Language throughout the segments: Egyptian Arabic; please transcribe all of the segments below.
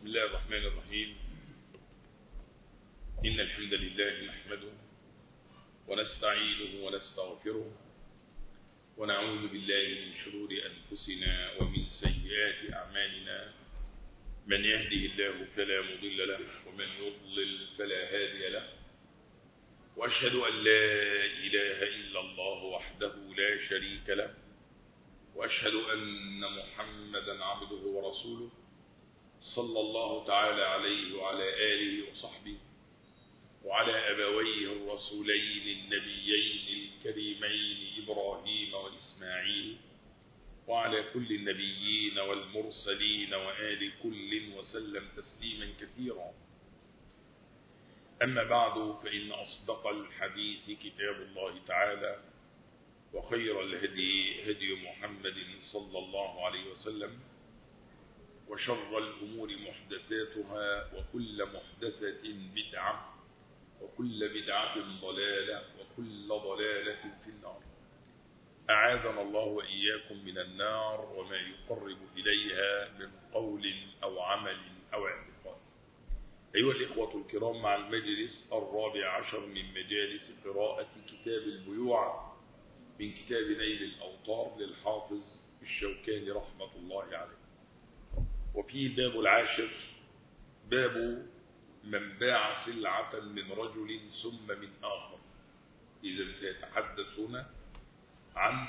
بسم الله الرحمن الرحيم إن الحمد لله نحمده ونستعينه ونستغفره ونعوذ بالله من شرور أنفسنا ومن سيئات أعمالنا من يهده الله فلا مضل له ومن يضلل فلا هادي له وأشهد أن لا إله إلا الله وحده لا شريك له وأشهد أن محمدا عبده ورسوله صلى الله تعالى عليه وعلى آله وصحبه وعلى أبويه الرسولين النبيين الكريمين إبراهيم وإسماعيل وعلى كل النبيين والمرسلين وآل كل وسلم تسليما كثيرا أما بعد فإن أصدق الحديث كتاب الله تعالى وخير الهدي هدي محمد صلى الله عليه وسلم وشر الأمور محدثاتها وكل محدثة بدعة وكل بدعة ضلالة وكل ضلالة في النار أعاذنا الله وإياكم من النار وما يقرب إليها من قول أو عمل أو اعتقاد أيها الإخوة الكرام مع المجلس الرابع عشر من مجالس قراءة كتاب البيوع من كتاب نيل الأوطار للحافظ الشوكاني رحمة الله عليه وفيه الباب العاشر باب من باع سلعة من رجل ثم من آخر إذا سيتحدث هنا عن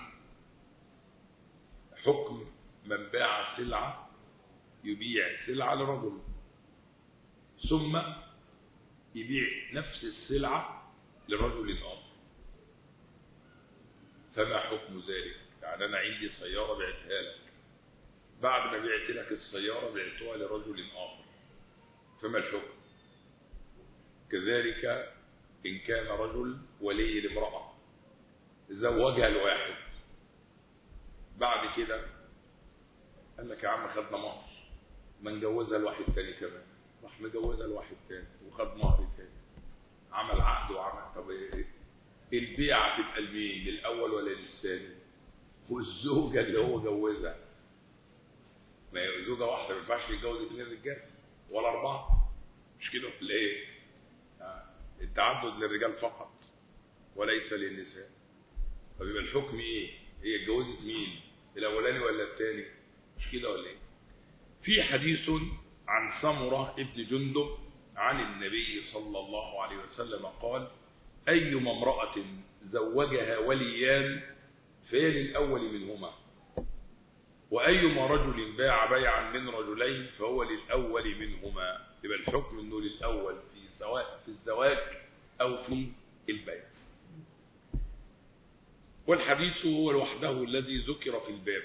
حكم من باع سلعة يبيع سلعة لرجل ثم يبيع نفس السلعة لرجل آخر فما حكم ذلك يعني أنا عندي سيارة بعتها لك بعد ما بعت لك السيارة بعتها لرجل آخر فما الحكم كذلك إن كان رجل ولي لامرأة زوجها الواحد بعد كده قال لك يا عم خدنا مهر ما نجوزها لواحد تاني كمان راح مجوزها لواحد تاني وخد مهر تاني عمل عقد وعمل طب ايه البيعة تبقى لمين للأول ولا للثاني والزوجة اللي هو جوزها ما هي زوجة واحدة ما ينفعش يتجوز اثنين رجال ولا أربعة مش كده ولا ايه؟ التعدد للرجال فقط وليس للنساء طب يبقى الحكم ايه؟ هي اتجوزت مين؟ الأولاني ولا الثاني؟ مش كده ولا ايه؟ في حديث عن سمرة ابن جندب عن النبي صلى الله عليه وسلم قال أيما امرأة زوجها وليان فهي للأول منهما وأيما رجل باع بيعا من رجلين فهو للأول منهما يبقى الحكم أنه للأول في سواء في الزواج أو في البيع والحديث هو لوحده الذي ذكر في الباب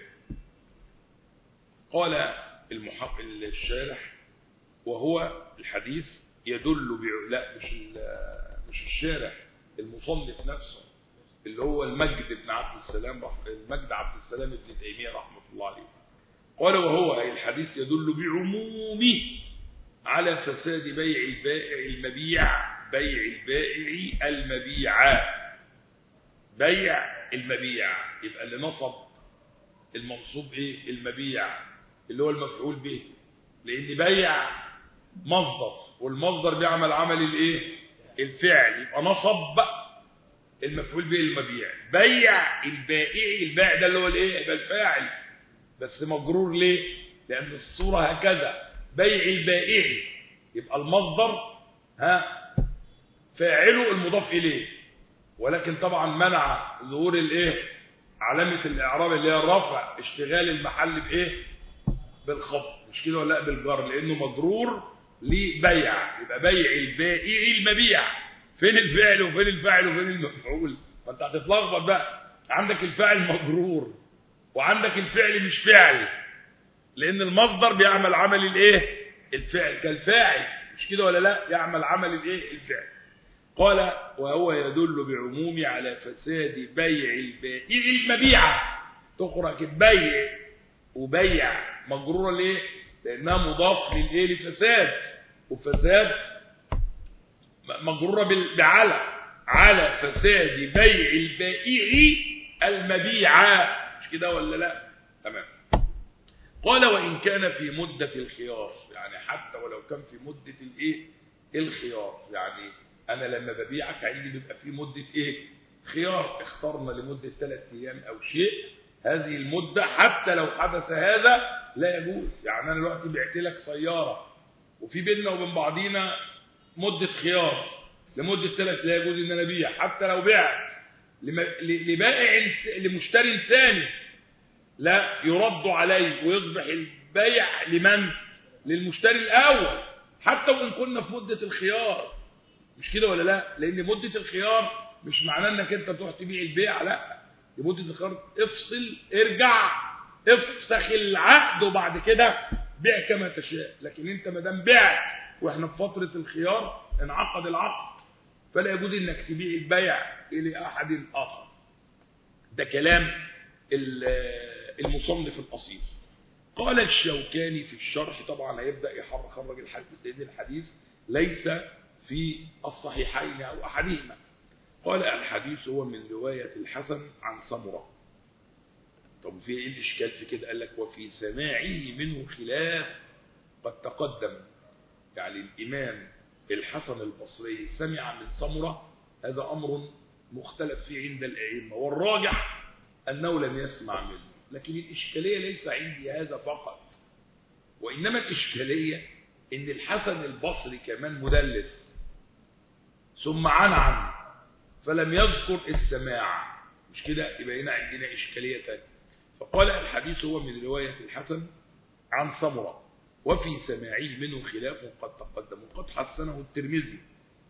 قال المحق الشارح وهو الحديث يدل ب... لا مش مش الشارح المصنف نفسه اللي هو المجد بن عبد السلام رح... المجد عبد السلام ابن تيميه رحمه الله عليه قال وهو الحديث يدل بعمومه على فساد بيع البائع المبيع بيع البائع المبيع بيع المبيع يبقى اللي نصب المنصوب ايه المبيع اللي هو المفعول به لان بيع مصدر والمصدر بيعمل عمل الايه الفعل يبقى نصب المفعول به المبيع بيع البائع البائع ده اللي هو الايه يبقى الفاعل بس مجرور ليه لان الصوره هكذا بيع البائع يبقى المصدر ها فاعله المضاف اليه ولكن طبعا منع ظهور الايه علامه الاعراب اللي هي الرفع اشتغال المحل بايه بالخفض مش كده ولا لا بالجر لانه مجرور لبيع يبقى بيع البائع المبيع فين الفعل وفين الفاعل وفين المفعول فانت هتتلخبط بقى عندك الفاعل مجرور وعندك الفعل مش فعل لان المصدر بيعمل عمل الايه الفعل كالفاعل مش كده ولا لا يعمل عمل الايه الفعل قال وهو يدل بعموم على فساد بيع البائع المبيعة تقرأ بيع وبيع مجرورة ليه لأنها مضاف للإيه لفساد وفساد مجرورة بعلى على فساد بيع البائع المبيعة مش كده ولا لا تمام قال وإن كان في مدة الخيار يعني حتى ولو كان في مدة الإيه الخيار يعني أنا لما ببيعك عندي بيبقى في مدة إيه خيار اخترنا لمدة ثلاث أيام أو شيء هذه المدة حتى لو حدث هذا لا يجوز يعني أنا دلوقتي بعت لك سيارة وفي بيننا وبين بعضينا مدة خيار لمدة ثلاث لا يجوز إن أنا أبيع حتى لو بعت لبائع لمشتري ثاني لا يرد عليه ويصبح البيع لمن للمشتري الأول حتى وإن كنا في مدة الخيار مش كده ولا لا لأن مدة الخيار مش معناه انك انت تروح تبيع البيع لا لمدة الخيار افصل ارجع افسخ العقد وبعد كده بيع كما تشاء لكن انت ما دام بعت واحنا في فترة الخيار انعقد العقد فلا يجوز انك تبيع البيع الى احد اخر ده كلام المصنف الاصيل قال الشوكاني في الشرح طبعا هيبدا يخرج الحديث لان الحديث ليس في الصحيحين او احدهما قال الحديث هو من روايه الحسن عن سمره طب في ايه الاشكال في كده قال لك وفي سماعه منه خلاف قد تقدم يعني الامام الحسن البصري سمع من سمره هذا امر مختلف فيه عند الائمه والراجح انه لم يسمع منه لكن الإشكالية ليس عندي هذا فقط وإنما الإشكالية إن الحسن البصري كمان مدلس ثم عنعن فلم يذكر السماع مش كده يبقى هنا عندنا إشكالية ثانية فقال الحديث هو من رواية الحسن عن سمرة وفي سماعه منه خلاف قد تقدم وقد حسنه الترمذي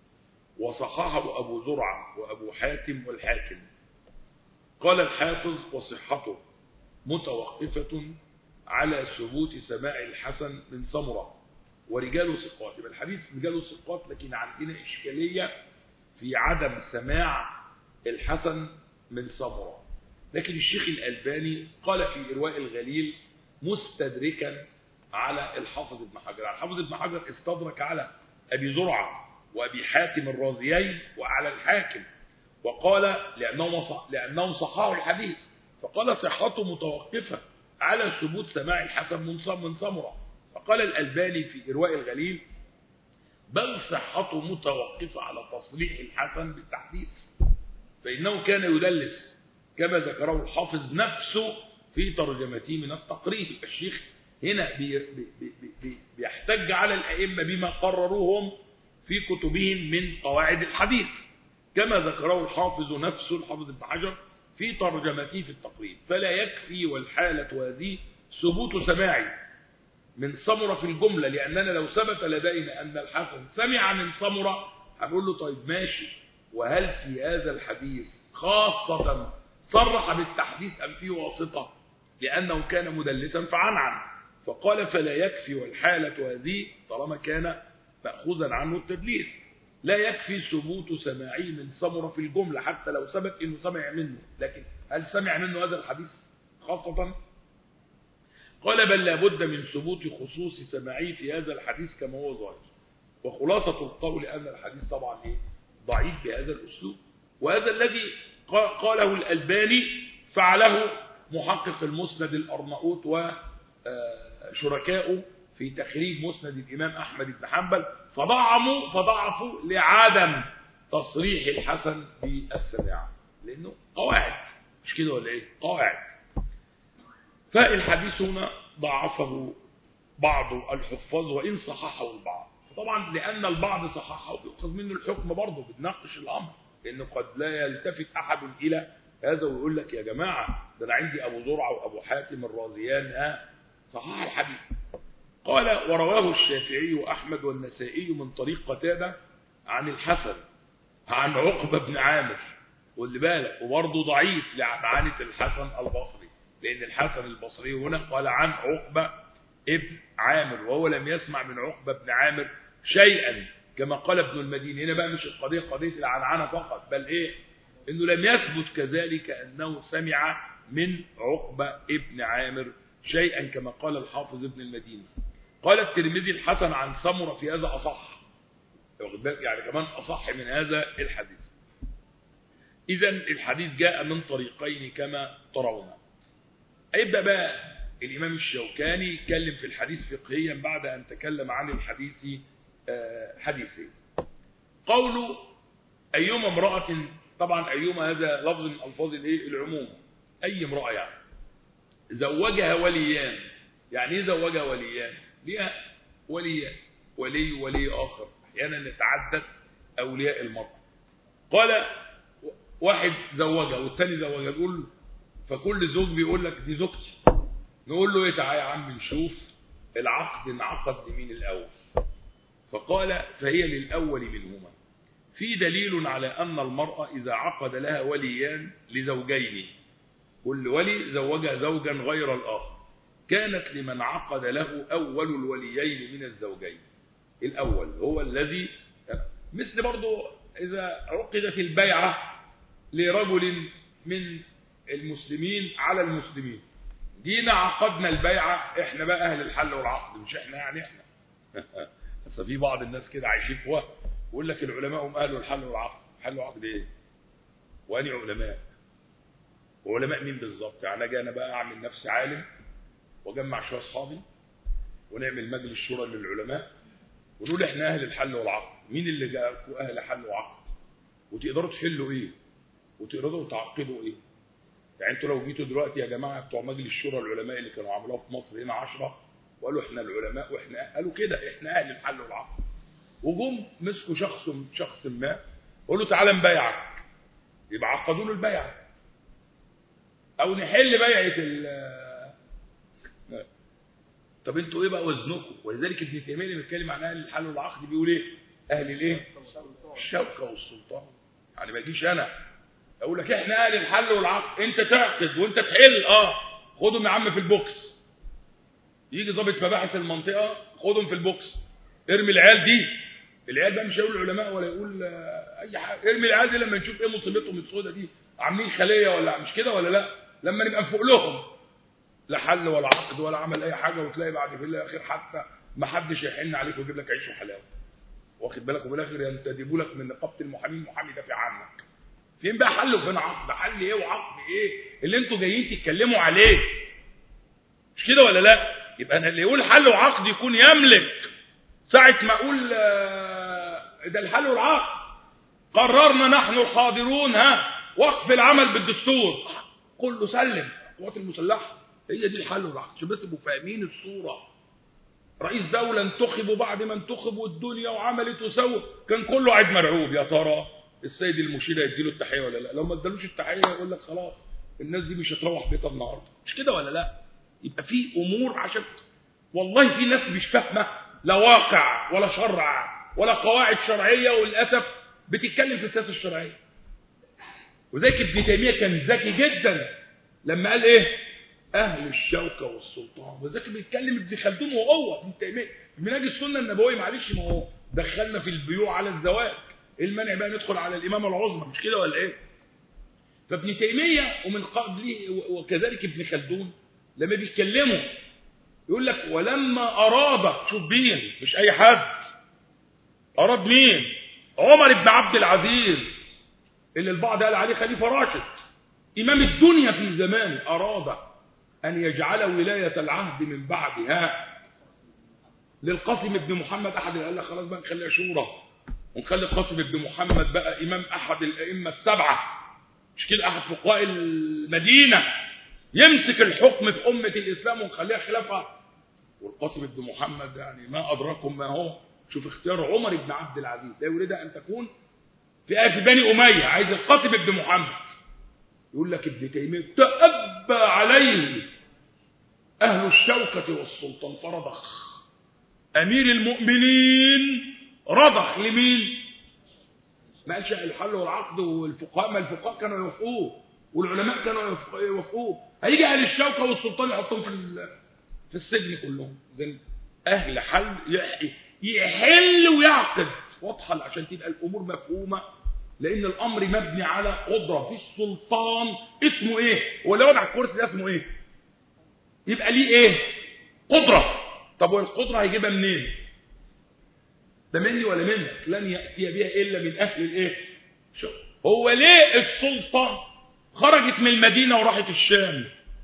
وصححه أبو زرعة وأبو حاتم والحاكم قال الحافظ وصحته متوقفة على ثبوت سماع الحسن من سمرة ورجال ثقات يبقى الحديث رجال ثقات لكن عندنا إشكالية في عدم سماع الحسن من سمرة لكن الشيخ الألباني قال في إرواء الغليل مستدركا على الحافظ ابن حجر الحافظ ابن حجر استدرك على أبي زرعة وأبي حاتم الرازيين وعلى الحاكم وقال لأنهم لأنهم صححوا الحديث فقال صحته متوقفة على ثبوت سماع الحسن من من سمرة فقال الألباني في إرواء الغليل بل صحته متوقفة على تصريح الحسن بالتحديث فإنه كان يدلس كما ذكره الحافظ نفسه في ترجمته من التقريب الشيخ هنا بي بي بي بيحتج على الأئمة بما قرروهم في كتبهم من قواعد الحديث كما ذكره الحافظ نفسه الحافظ ابن حجر في ترجمته في التقريب فلا يكفي والحالة هذه ثبوت سماعي من سمرة في الجملة لأننا لو ثبت لدينا أن الحسن سمع من سمرة هنقول له طيب ماشي وهل في هذا الحديث خاصة صرح بالتحديث أم فيه واسطة لأنه كان مدلسا فعنعن فقال فلا يكفي والحالة هذه طالما كان مأخوذا عنه التدليس لا يكفي ثبوت سماعه من سمرة في الجملة حتى لو ثبت انه سمع منه لكن هل سمع منه هذا الحديث خاصة قال بل لابد من ثبوت خصوص سماعه في هذا الحديث كما هو ظاهر وخلاصة القول أن الحديث طبعا إيه؟ ضعيف بهذا الأسلوب وهذا الذي قاله الألباني فعله محقق المسند الأرناؤوط وشركائه في تخريج مسند الإمام أحمد بن حنبل فضعموا فضعفوا لعدم تصريح الحسن بالسماع لأنه قواعد مش كده ولا إيه قواعد فالحديث هنا ضعفه بعض الحفاظ وإن صححه البعض طبعا لأن البعض صححه بيأخذ منه الحكم برضه بتناقش الأمر لأنه قد لا يلتفت أحد إلى هذا ويقول لك يا جماعة ده أنا عندي أبو زرعة وأبو حاتم الرازيان ها صحح الحديث قال ورواه الشافعي وأحمد والنسائي من طريق قتادة عن الحسن عن عقبة بن عامر واللي بالك وبرضه ضعيف لعنة الحسن البصري لأن الحسن البصري هنا قال عن عقبة ابن عامر وهو لم يسمع من عقبة بن عامر شيئا كما قال ابن المديني هنا بقى مش القضية قضية العنعنة فقط بل ايه انه لم يثبت كذلك انه سمع من عقبة ابن عامر شيئا كما قال الحافظ ابن المديني قال الترمذي الحسن عن سمرة في هذا أصح يعني كمان أصح من هذا الحديث إذا الحديث جاء من طريقين كما ترون هيبدأ بقى الإمام الشوكاني اتكلم في الحديث فقهيا بعد أن تكلم عن الحديث حديثين قوله أيما امرأة طبعا أيما هذا لفظ من ألفاظ الإيه العموم أي امرأة يعني زوجها وليان يعني ايه زوجها وليان ليها وليان ولي ولي آخر أحيانا يتعدد أولياء المرأة قال واحد زوجها والثاني زوجها يقول فكل زوج بيقول لك دي زوجتي نقول له ايه تعالى يا عم نشوف العقد انعقد لمين الاول فقال فهي للاول منهما في دليل على ان المراه اذا عقد لها وليان لزوجين كل ولي زوجها زوجا غير الاخر كانت لمن عقد له اول الوليين من الزوجين الاول هو الذي مثل برضه اذا عقدت البيعه لرجل من المسلمين على المسلمين جينا عقدنا البيعة احنا بقى اهل الحل والعقد مش احنا يعني احنا بس في بعض الناس كده عايشين في وهم يقول لك العلماء هم اهل الحل والعقد حل والعقد ايه واني علماء وعلماء مين بالظبط يعني اجي انا بقى اعمل نفسي عالم واجمع شويه اصحابي ونعمل مجلس شورى للعلماء ونقول احنا اهل الحل والعقد مين اللي جاءكم اهل حل وعقد وتقدروا تحلوا ايه وتقدروا تعقدوا ايه يعني انتوا لو جيتوا دلوقتي يا جماعه بتوع مجلس شورى العلماء اللي كانوا عملوها في مصر هنا 10 وقالوا احنا العلماء واحنا قالوا كده احنا اهل الحل والعقد وجم مسكوا شخص شخص ما قالوا تعالى نبايعك يبقى عقدوا له البيعه او نحل بيعه ال طب انتوا ايه بقى وزنكم ولذلك ابن تيميه اللي بيتكلم عن اهل الحل والعقد بيقول ايه اهل الايه الشوكه والسلطان يعني ما اجيش انا اقول لك احنا اهل الحل والعقد انت تعقد وانت تحل اه خدهم يا عم في البوكس يجي ضابط مباحث المنطقه خدهم في البوكس ارمي العيال دي العيال بقى مش هيقول العلماء ولا يقول اي حاجه ارمي العيال دي لما نشوف ايه مصيبتهم السوداء دي عاملين خليه ولا مش كده ولا لا لما نبقى نفوق لهم لا حل ولا عقد ولا عمل اي حاجه وتلاقي بعد في الاخر حتى ما حدش يحن عليك ويجيب لك عيش وحلاوه واخد بالك وفي الاخر ينتدبوا لك من نقابه المحامين محامي دافع عنك فين بقى حل وفين عقد حل ايه وعقد ايه اللي انتوا جايين تتكلموا عليه مش كده ولا لا يبقى انا اللي يقول حل وعقد يكون يملك ساعة ما اقول ده الحل والعقد قررنا نحن الحاضرون ها وقف العمل بالدستور كله سلم القوات المسلحه هي دي الحل والعقد عشان بس تبقوا فاهمين الصوره رئيس دولة انتخبوا بعد ما انتخبوا الدنيا وعملت وسوى كان كله قاعد مرعوب يا ترى السيد المشير هيديله التحيه ولا لا لو ما ادالوش التحيه يقول لك خلاص الناس دي مش هتروح بيتها النهارده مش كده ولا لا يبقى في امور عشان والله في ناس مش فاهمه لا واقع ولا شرع ولا قواعد شرعيه وللاسف بتتكلم في السياسه الشرعيه وذلك ابن تيميه كان ذكي جدا لما قال ايه اهل الشوكه والسلطان وذلك بيتكلم ابن خلدون وهو ابن تيميه منهج السنه النبويه معلش ما هو دخلنا في البيوع على الزواج المنع بقى ندخل على الإمامة العظمى مش كده ولا إيه فابن تيمية ومن قبله وكذلك ابن خلدون لما بيتكلموا يقول لك ولما أراد شوف مين مش أي حد أراد مين عمر بن عبد العزيز اللي البعض قال عليه خليفة راشد إمام الدنيا في زمانه أراد أن يجعل ولاية العهد من بعدها للقاسم بن محمد أحد قال لك خلاص بقى نخليها شورى ونخلي القاسم بن محمد بقى إمام أحد الأئمة السبعة مش كده أحد فقهاء المدينة يمسك الحكم في أمة الإسلام ونخليها خلافة والقاسم بن محمد يعني ما أدراكم ما هو شوف اختيار عمر بن عبد العزيز لا يريد أن تكون في في بني أمية عايز القاسم بن محمد يقول لك ابن تيمية تأبى عليه أهل الشوكة والسلطان فرضخ أمير المؤمنين رضخ لمين ما قالش الحل والعقد والفقهاء ما الفقهاء كانوا يوافقوه والعلماء كانوا يوافقوه هيجي اهل الشوكه والسلطان يحطهم في في السجن كلهم زي اهل حل يحل ويعقد واضحه عشان تبقى الامور مفهومه لان الامر مبني على قدره في السلطان اسمه ايه هو اللي وضع الكرسي ده اسمه ايه يبقى ليه ايه قدره طب والقدره هيجيبها منين ده مني ولا منك لن يأتي بها إلا من أهل الإيه هو ليه السلطة خرجت من المدينة وراحت الشام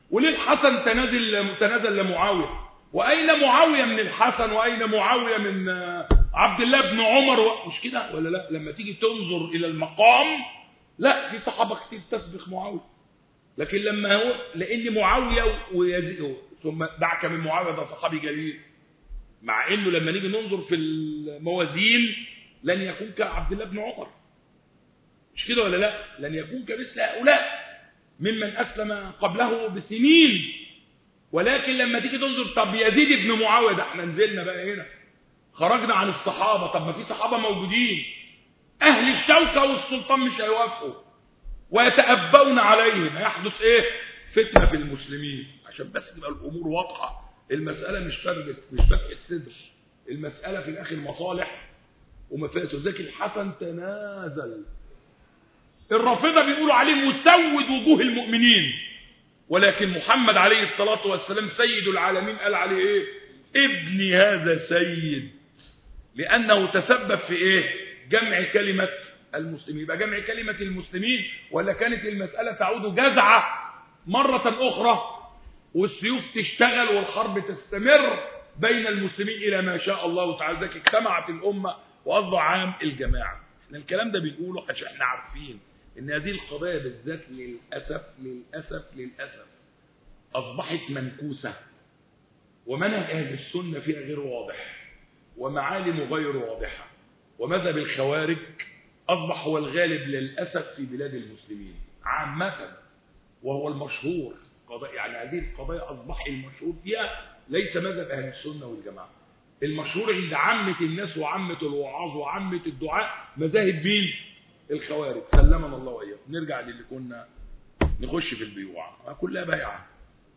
وليه الحسن تنازل تنازل لمعاوية وأين معاوية من الحسن وأين معاوية من عبد الله بن عمر و... مش كده ولا لا لما تيجي تنظر إلى المقام لا في صحابة كتير تسبق معاوية لكن لما هو لأن معاوية ويزيد ثم دعك من معاوية ده صحابي جليل مع انه لما نيجي ننظر في الموازين لن يكون كعبد الله بن عمر مش كده ولا لا لن يكون كمثل هؤلاء ممن اسلم قبله بسنين ولكن لما تيجي تنظر طب يزيد بن معاويه ده احنا نزلنا بقى هنا خرجنا عن الصحابه طب ما في صحابه موجودين اهل الشوكه والسلطان مش هيوافقوا ويتأبون عليهم هيحدث ايه فتنه في المسلمين عشان بس تبقى الامور واضحه المسألة مش فرقة مش فرقة صدر المسألة في الآخر مصالح ومفاسد ذاك الحسن تنازل الرافضة بيقولوا عليه مسود وجوه المؤمنين ولكن محمد عليه الصلاة والسلام سيد العالمين قال عليه ايه ابني هذا سيد لأنه تسبب في ايه جمع كلمة المسلمين يبقى جمع كلمة المسلمين ولا كانت المسألة تعود جزعة مرة أخرى والسيوف تشتغل والحرب تستمر بين المسلمين إلى ما شاء الله تعالى ذلك اجتمعت الأمة وأصبح عام الجماعة احنا الكلام ده بنقوله عشان احنا عارفين ان هذه القضايا بالذات للأسف للأسف للأسف أصبحت منكوسة ومنهج أهل السنة فيها غير واضح ومعالم غير واضحة ومذهب الخوارج أصبح هو الغالب للأسف في بلاد المسلمين عامة وهو المشهور قضايا يعني هذه القضايا أصبح المشهور فيها ليس مذهب أهل السنة والجماعة المشهور عند عامة الناس وعامة الوعاظ وعامة الدعاء مذاهب مين الخوارج سلمنا الله وإياكم نرجع للي كنا نخش في البيوع كلها بيعة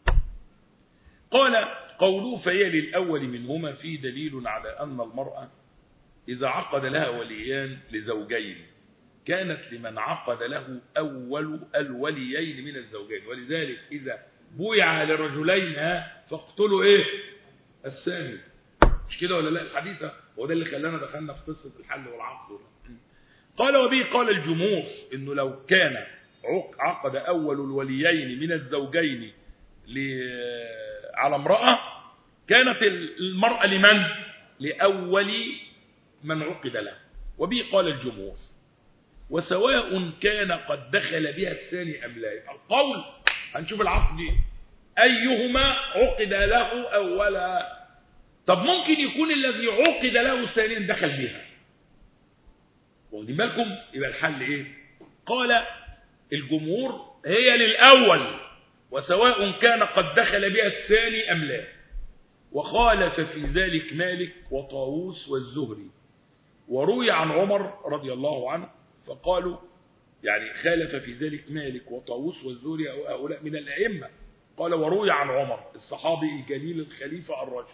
قال قوله فهي للأول منهما في دليل على أن المرأة إذا عقد لها وليان لزوجين كانت لمن عقد له أول الوليين من الزوجين ولذلك إذا بويع لرجلين فاقتلوا إيه الثاني مش كده ولا لا الحديثة هو ده اللي خلانا دخلنا في قصة الحل والعقد قال وبه قال الجمهور إنه لو كان عقد أول الوليين من الزوجين على امرأة كانت المرأة لمن لأول من عقد له وبه قال الجمهور وسواء كان قد دخل بها الثاني أم لا القول هنشوف العقد أيهما عقد له أولا طب ممكن يكون الذي عقد له ثانيا دخل بها واخدين بالكم يبقى الحل ايه قال الجمهور هي للأول وسواء كان قد دخل بها الثاني أم لا وخالف في ذلك مالك وطاووس والزهري وروي عن عمر رضي الله عنه فقالوا يعني خالف في ذلك مالك وطاووس والزهري أو هؤلاء من الأئمة قال وروي عن عمر الصحابي الجليل الخليفة الرجل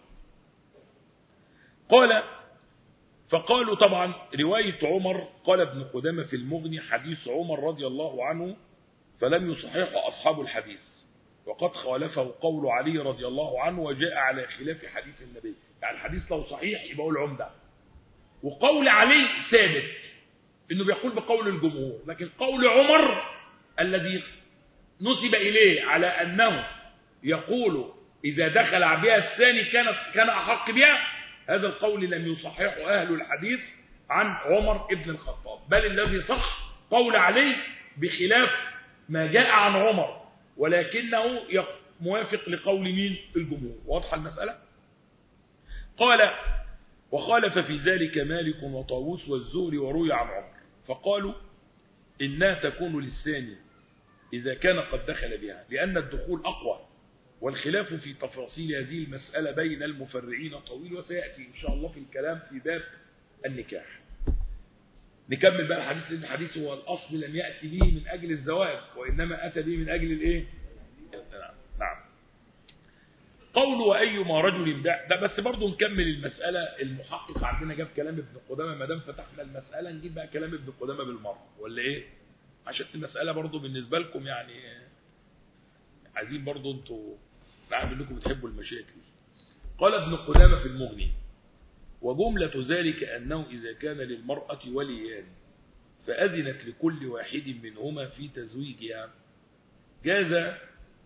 قال فقالوا طبعا رواية عمر قال ابن قدامة في المغني حديث عمر رضي الله عنه فلم يصححه أصحاب الحديث وقد خالفه قول علي رضي الله عنه وجاء على خلاف حديث النبي يعني الحديث لو صحيح يبقى العمدة وقول علي ثابت انه بيقول بقول الجمهور لكن قول عمر الذي نسب اليه على انه يقول اذا دخل بها الثاني كانت كان احق بها هذا القول لم يصححه اهل الحديث عن عمر ابن الخطاب بل الذي صح قول علي بخلاف ما جاء عن عمر ولكنه موافق لقول مين الجمهور واضحه المساله قال وخالف في ذلك مالك وطاووس والزهري وروي عن عمر فقالوا إنها تكون للثاني إذا كان قد دخل بها لأن الدخول أقوى والخلاف في تفاصيل هذه المسألة بين المفرعين طويل وسيأتي إن شاء الله في الكلام في باب النكاح نكمل بقى الحديث لأن الحديث هو الأصل لم يأتي به من أجل الزواج وإنما أتى به من أجل الإيه نعم قول وأيما رجل ده, ده بس برضه نكمل المسألة المحقق عندنا جاب كلام ابن قدامة ما دام فتحنا المسألة نجيب بقى كلام ابن قدامة بالمرة ولا إيه عشان المسألة برضه بالنسبة لكم يعني عايزين برضه انتوا نعم انكم بتحبوا المشاكل قال ابن قدامة في المغني وجملة ذلك أنه إذا كان للمرأة وليان فأذنت لكل واحد منهما في تزويجها جاز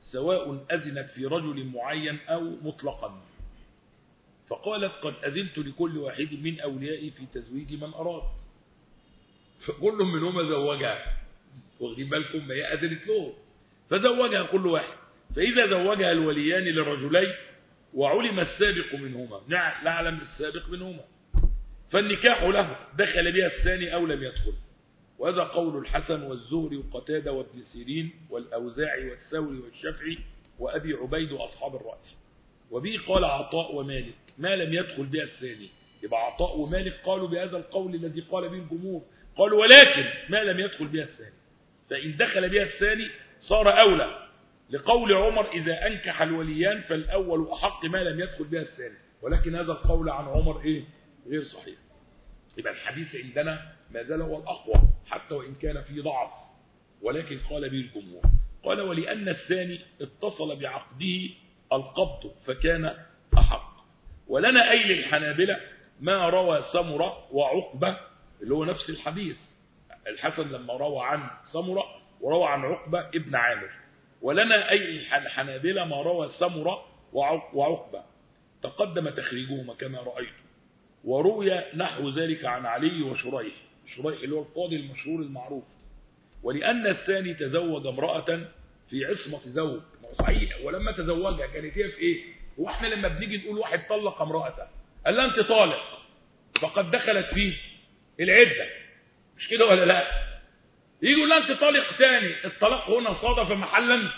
سواء أذنت في رجل معين أو مطلقا فقالت قد أذنت لكل واحد من أوليائي في تزويج من أراد فكل منهما زوجها واخدين بالكم ما هي أذنت له فزوجها كل واحد فإذا زوجها الوليان للرجلين وعلم السابق منهما نعلم السابق منهما فالنكاح له دخل بها الثاني أو لم يدخل وهذا قول الحسن والزهري وقتادة وابن سيرين والأوزاعي والثوري والشافعي وأبي عبيد وأصحاب الرأي وبه قال عطاء ومالك ما لم يدخل بها الثاني يبقى عطاء ومالك قالوا بهذا القول الذي قال به الجمهور قالوا ولكن ما لم يدخل بها الثاني فإن دخل بها الثاني صار أولى لقول عمر إذا أنكح الوليان فالأول أحق ما لم يدخل بها الثاني ولكن هذا القول عن عمر إيه غير صحيح يبقى الحديث عندنا ما زال هو الأقوى حتى وإن كان فيه ضعف ولكن قال به الجمهور قال ولأن الثاني اتصل بعقده القبض فكان أحق ولنا أي للحنابلة ما روى سمرة وعقبة اللي هو نفس الحديث الحسن لما روى عن سمرة وروى عن عقبة ابن عامر ولنا أي الحنابلة ما روى سمرة وعقبة تقدم تخريجهما كما رأيت وروي نحو ذلك عن علي وشريح شريح اللي هو القاضي المشهور المعروف ولأن الثاني تزوج امرأة في عصمة زوج صحيح ولما تزوجها كانت هي في ايه هو احنا لما بنيجي نقول واحد طلق امرأته قال لها انت طالق فقد دخلت فيه العدة مش كده ولا لا يجي يقول لها انت طالق ثاني الطلاق هنا صادف محلا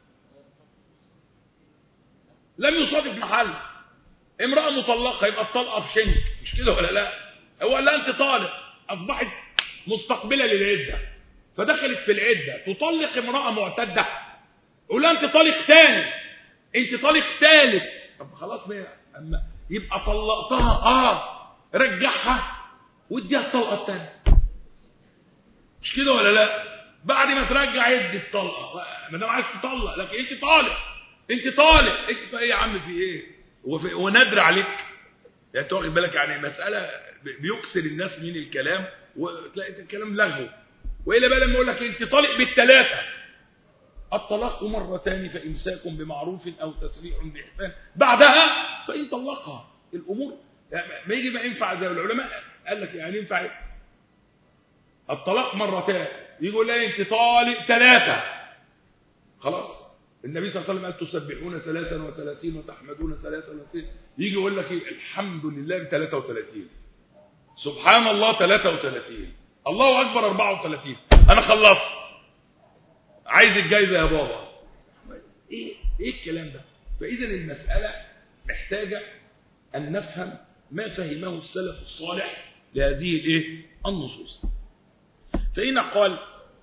لم يصادف محل امرأة مطلقة يبقى الطلقة في شنك مش كده ولا لا هو قال لها انت طالق اصبحت مستقبلة للعدة فدخلت في العدة تطلق امرأة معتدة يقول لها انت طالق ثاني انت طالق ثالث طب خلاص بقى اما يبقى طلقتها اه رجعها واديها الطلقة الثانية مش كده ولا لا بعد ما ترجع يدي الطلقة ما دام عايز تطلق لكن انت طالق انت طالق انت ايه يا عم في ايه هو نادر عليك يعني انت واخد بالك يعني مسألة بيكسر الناس من الكلام وتلاقي الكلام لغو وإلا بقى لما أقول لك أنت طالق بالثلاثة الطلاق مرتان فإمساك بمعروف أو تسريع بإحسان بعدها فإن طلقها الأمور يعني ما يجي ما ينفع زي العلماء قال لك يعني ينفع إيه؟ الطلاق مرتان يقول لا أنت طالق ثلاثة خلاص النبي صلى الله عليه وسلم قال تسبحون ثلاثا وثلاثين وتحمدون ثلاثا وثلاثين يجي يقول لك إيه؟ الحمد لله ب 33 سبحان الله 33 الله أكبر 34 أنا خلصت عايز الجايزة يا بابا إيه, إيه الكلام ده فإذا المسألة محتاجة أن نفهم ما فهمه السلف الصالح لهذه الإيه؟ النصوص فإن قال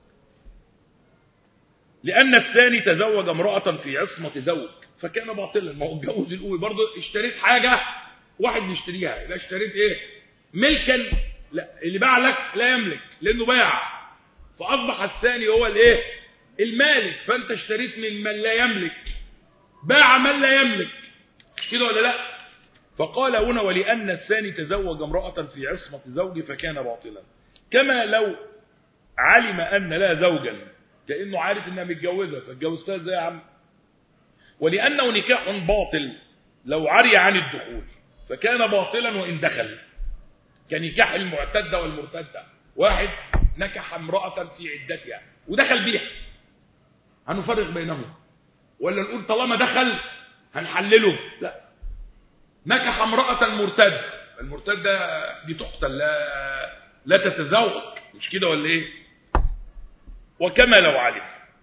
لأن الثاني تزوج امرأة في عصمة زوج فكان باطلا ما هو اتجوز الأولى برضه اشتريت حاجة واحد بيشتريها لا اشتريت ايه ملكا لا اللي باع لك لا يملك لانه باع فاصبح الثاني هو الايه المالك فانت اشتريت من من لا يملك باع من لا يملك مش كده ولا لا فقال هنا ولان الثاني تزوج امراه في عصمه زوج فكان باطلا كما لو علم ان لا زوجا كانه عارف انها متجوزه فاتجوزتها ازاي يا عم ولانه نكاح باطل لو عري عن الدخول فكان باطلا وان دخل كنكاح المعتدة والمرتدة واحد نكح امرأة في عدتها ودخل بيها هنفرق بينهم ولا نقول طالما دخل هنحلله لا نكح امرأة مرتدة المرتدة دي تقتل لا لا تتزوج مش كده ولا ايه وكما لو علم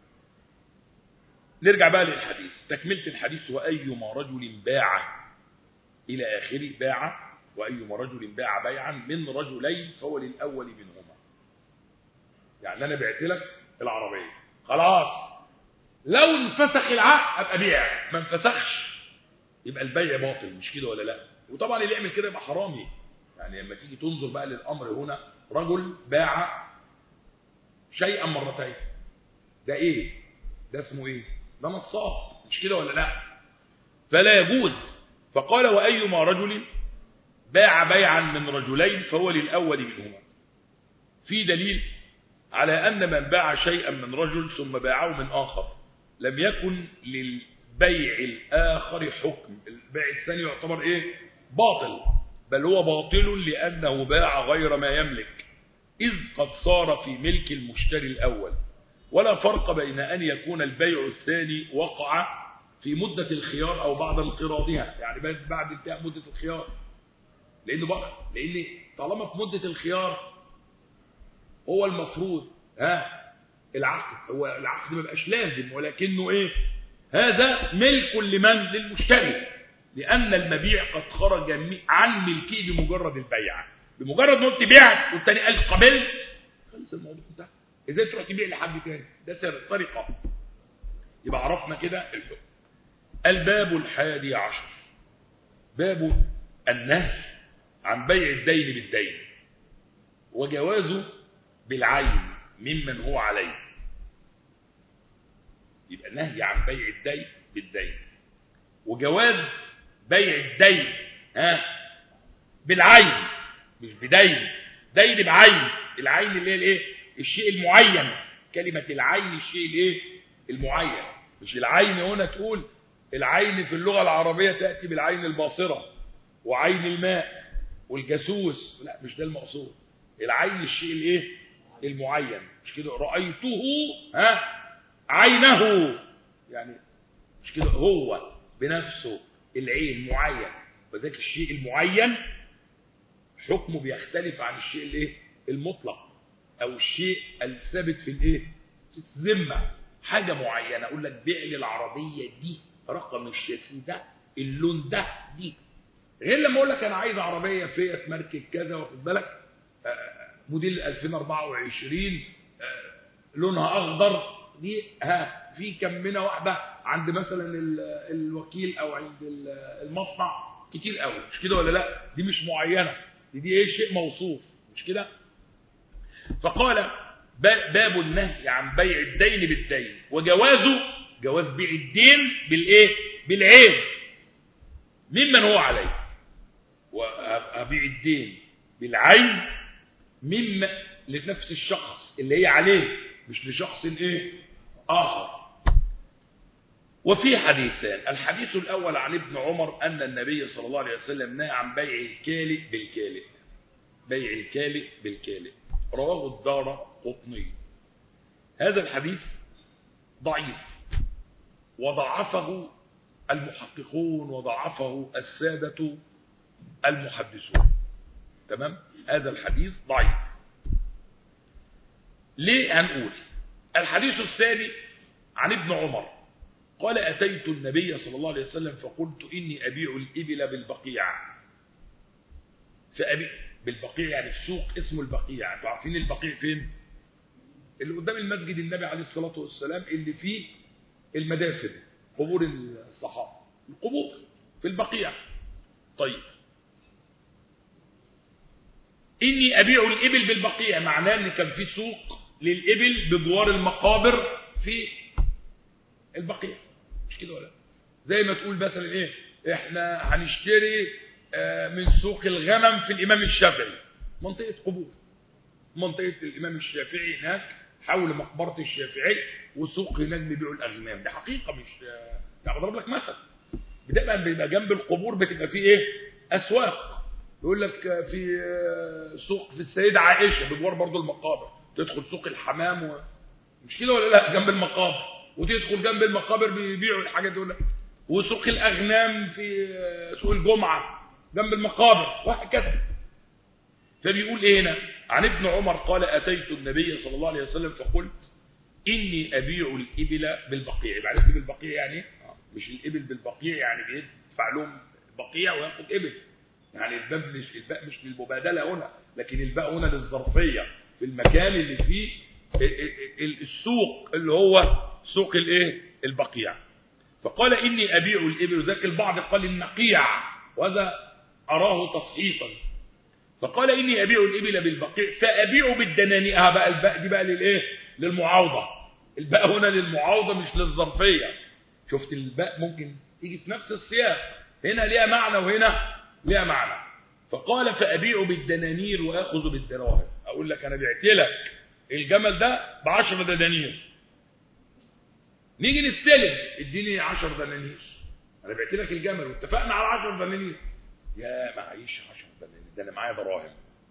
نرجع بقى للحديث تكملة الحديث وأيما رجل باع إلى آخره باع وأيما رجل باع بيعا من رجلين فهو للأول منهما يعني أنا بعت لك العربية خلاص لو انفسخ العقد أبقى بيع ما انفسخش يبقى البيع باطل مش كده ولا لا وطبعا اللي يعمل كده يبقى حرامي يعني لما تيجي تنظر بقى للأمر هنا رجل باع شيئا مرتين ده ايه ده اسمه ايه ده نصاب مش كده ولا لا فلا يجوز فقال وأيما رجل باع بيعا من رجلين فهو للأول منهما في دليل على أن من باع شيئا من رجل ثم باعه من آخر لم يكن للبيع الآخر حكم البيع الثاني يعتبر إيه باطل بل هو باطل لأنه باع غير ما يملك إذ قد صار في ملك المشتري الأول ولا فرق بين أن يكون البيع الثاني وقع في مدة الخيار أو بعد انقراضها يعني بعد انتهاء مدة الخيار لأنه بقى لأن طالما في مدة الخيار هو المفروض ها العقد هو العقد ما بقاش لازم ولكنه ايه هذا ملك لمن للمشتري لأن المبيع قد خرج عن ملكه بمجرد البيع بمجرد ما قلت بعت والتاني قال قبلت خلص الموضوع انتهى ازاي تروح تبيع لحد تاني ده سرقه يبقى عرفنا كده الحكم الباب الحادي عشر باب النهي عن بيع الدين بالدين وجوازه بالعين ممن هو عليه يبقى نهي عن بيع الدين بالدين وجواز بيع الدين ها بالعين مش بدين دين بعين العين اللي هي الايه الشيء المعين كلمة العين الشيء الايه المعين مش العين هنا تقول العين في اللغة العربية تأتي بالعين الباصرة وعين الماء والجاسوس لا مش ده المقصود العين الشيء الايه المعين مش كده رأيته ها عينه يعني مش كده هو بنفسه العين معين وذلك الشيء المعين حكمه بيختلف عن الشيء الايه المطلق او الشيء الثابت في الايه في الذمه حاجه معينه اقول لك بيع لي العربيه دي رقم الشاسيه ده اللون ده دي غير لما اقول لك انا عايز عربيه فيات ماركه كذا واخد بالك موديل 2024 لونها اخضر دي ها في كم منها واحده عند مثلا الوكيل او عند المصنع كتير قوي مش كده ولا لا دي مش معينه دي, دي ايه شيء موصوف مش كده فقال باب النهي عن بيع الدين بالدين وجوازه جواز بيع الدين بالايه بالعين ممن هو عليه وابيع الدين بالعين مما لنفس الشخص اللي هي عليه مش لشخص ايه اخر وفي حديثان الحديث الاول عن ابن عمر ان النبي صلى الله عليه وسلم نهى عن بيع الكالئ بالكالئ بيع الكالئ بالكالئ رواه الدار قطني هذا الحديث ضعيف وضعفه المحققون وضعفه السادة المحدثون تمام هذا الحديث ضعيف ليه هنقول الحديث الثاني عن ابن عمر قال أتيت النبي صلى الله عليه وسلم فقلت إني أبيع الإبل بالبقيع فأبيع بالبقيع يعني في سوق اسمه البقيع انتوا عارفين البقيع فين اللي قدام المسجد النبي عليه الصلاة والسلام اللي فيه المدافن قبور الصحابة القبور في البقيع طيب إني أبيع الإبل بالبقيع معناه أن كان في سوق للإبل بجوار المقابر في البقيع مش كده ولا زي ما تقول مثلا إيه إحنا هنشتري من سوق الغنم في الإمام الشافعي منطقة قبور منطقة الإمام الشافعي هناك حول مقبرة الشافعي وسوق هناك بيبيعوا الأغنام دي حقيقة مش يعني بضرب لك مثل بتبقى بيبقى جنب القبور بتبقى فيه إيه أسواق يقول لك في سوق في السيدة عائشة بجوار برضو المقابر تدخل سوق الحمام و... مش كده ولا لا جنب المقابر وتدخل جنب المقابر بيبيعوا الحاجات دي وسوق الأغنام في سوق الجمعة جنب المقابر وهكذا فبيقول ايه هنا عن ابن عمر قال أتيت النبي صلى الله عليه وسلم فقلت إني أبيع الإبل بالبقيع يبقى عرفت بالبقيع يعني مش الإبل بالبقيع يعني بيدفع لهم بقيع وياخد إبل يعني الباب مش الباء مش للمبادلة هنا لكن الباء هنا للظرفية في المكان اللي فيه السوق اللي هو سوق الايه البقيع فقال إني أبيع الإبل وذاك البعض قال النقيع وهذا أراه تصحيفا فقال إني أبيع الإبل بالبقيع فأبيع بالدنانير بقى الباء دي بقى للإيه للمعاوضة الباء هنا للمعاوضة مش للظرفية شفت الباء ممكن تيجي في نفس السياق هنا ليها معنى وهنا ليها معنى فقال فأبيع بالدنانير وأخذ بالدراهم أقول لك أنا بعت لك الجمل ده بعشر دنانير نيجي نستلم اديني 10 دنانير انا بعت لك الجمل واتفقنا على 10 دنانير يا معيش 10 دنانير ده انا معايا دراهم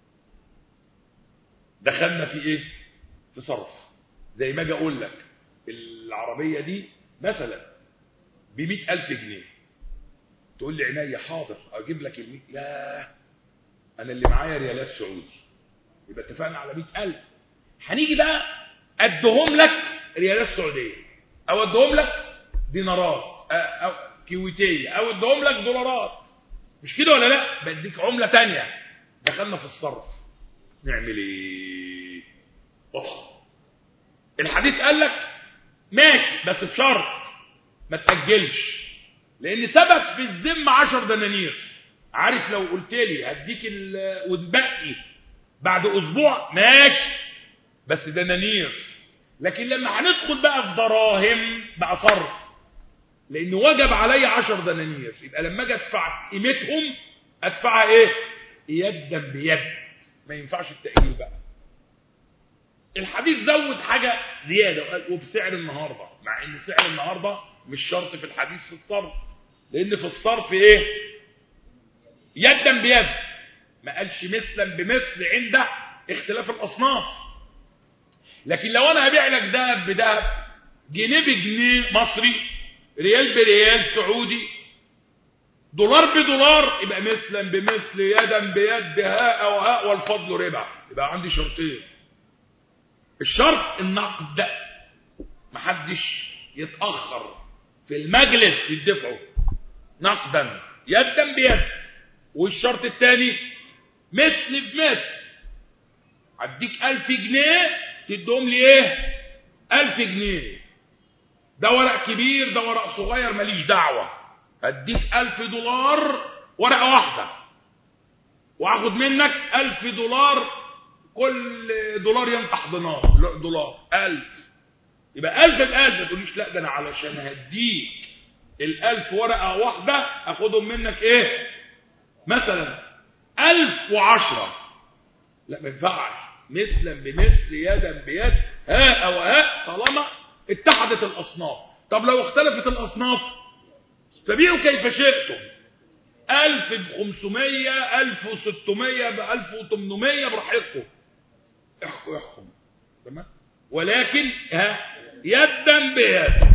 دخلنا في ايه في صرف زي ما اجي اقول لك العربيه دي مثلا ب 100000 جنيه تقول لي عينيا حاضر اجيب لك ال 100 لا انا اللي معايا ريالات سعودي يبقى اتفقنا على 100000 هنيجي بقى ادهم لك ريالات سعوديه او ادهم لك دينارات او كويتيه او ادهم لك دولارات مش كده ولا لا بديك عمله تانية دخلنا في الصرف نعمل ايه واضح الحديث قال لك ماشي بس بشرط ما تاجلش لان ثبت في الذمه 10 دنانير عارف لو قلت لي هديك وتبقي بعد اسبوع ماشي بس دنانير لكن لما هندخل بقى في دراهم بقى صرف لان وجب علي 10 دنانير يبقى لما اجي ادفع قيمتهم ادفعها ايه يدا بيد ما ينفعش التاجيل بقى الحديث زود حاجه زياده وفي سعر النهارده مع ان سعر النهارده مش شرط في الحديث في الصرف لان في الصرف ايه يدا بيد ما قالش مثلا بمثل عند اختلاف الاصناف لكن لو انا هبيع لك دهب بدهب جنيه بجنيه مصري ريال بريال سعودي دولار بدولار يبقى مثلا بمثل يدا بيد هاء وهاء والفضل ربا يبقى عندي شرطين الشرط النقد محدش يتأخر في المجلس يدفعه نقدا يدا بيد والشرط الثاني مثل بمثل اديك ألف جنيه تدوم لي ايه ألف جنيه ده ورق كبير ده ورق صغير ماليش دعوة اديك ألف دولار ورقة واحدة واخد منك ألف دولار كل دولار ينطح دينار دولار ألف يبقى ألف الألف ما تقوليش لا ده أنا علشان هديك الألف ورقة واحدة أخدهم منك إيه مثلا ألف وعشرة لا ما ينفعش مثلا بمثل يدا بيد هاء وهاء طالما اتحدت الأصناف طب لو اختلفت الأصناف فبيعوا كيف شئتم ألف بخمسمية ألف وستمية بألف وتمنمية براحتكم احكوا احكوا تمام ولكن ها يدا بيد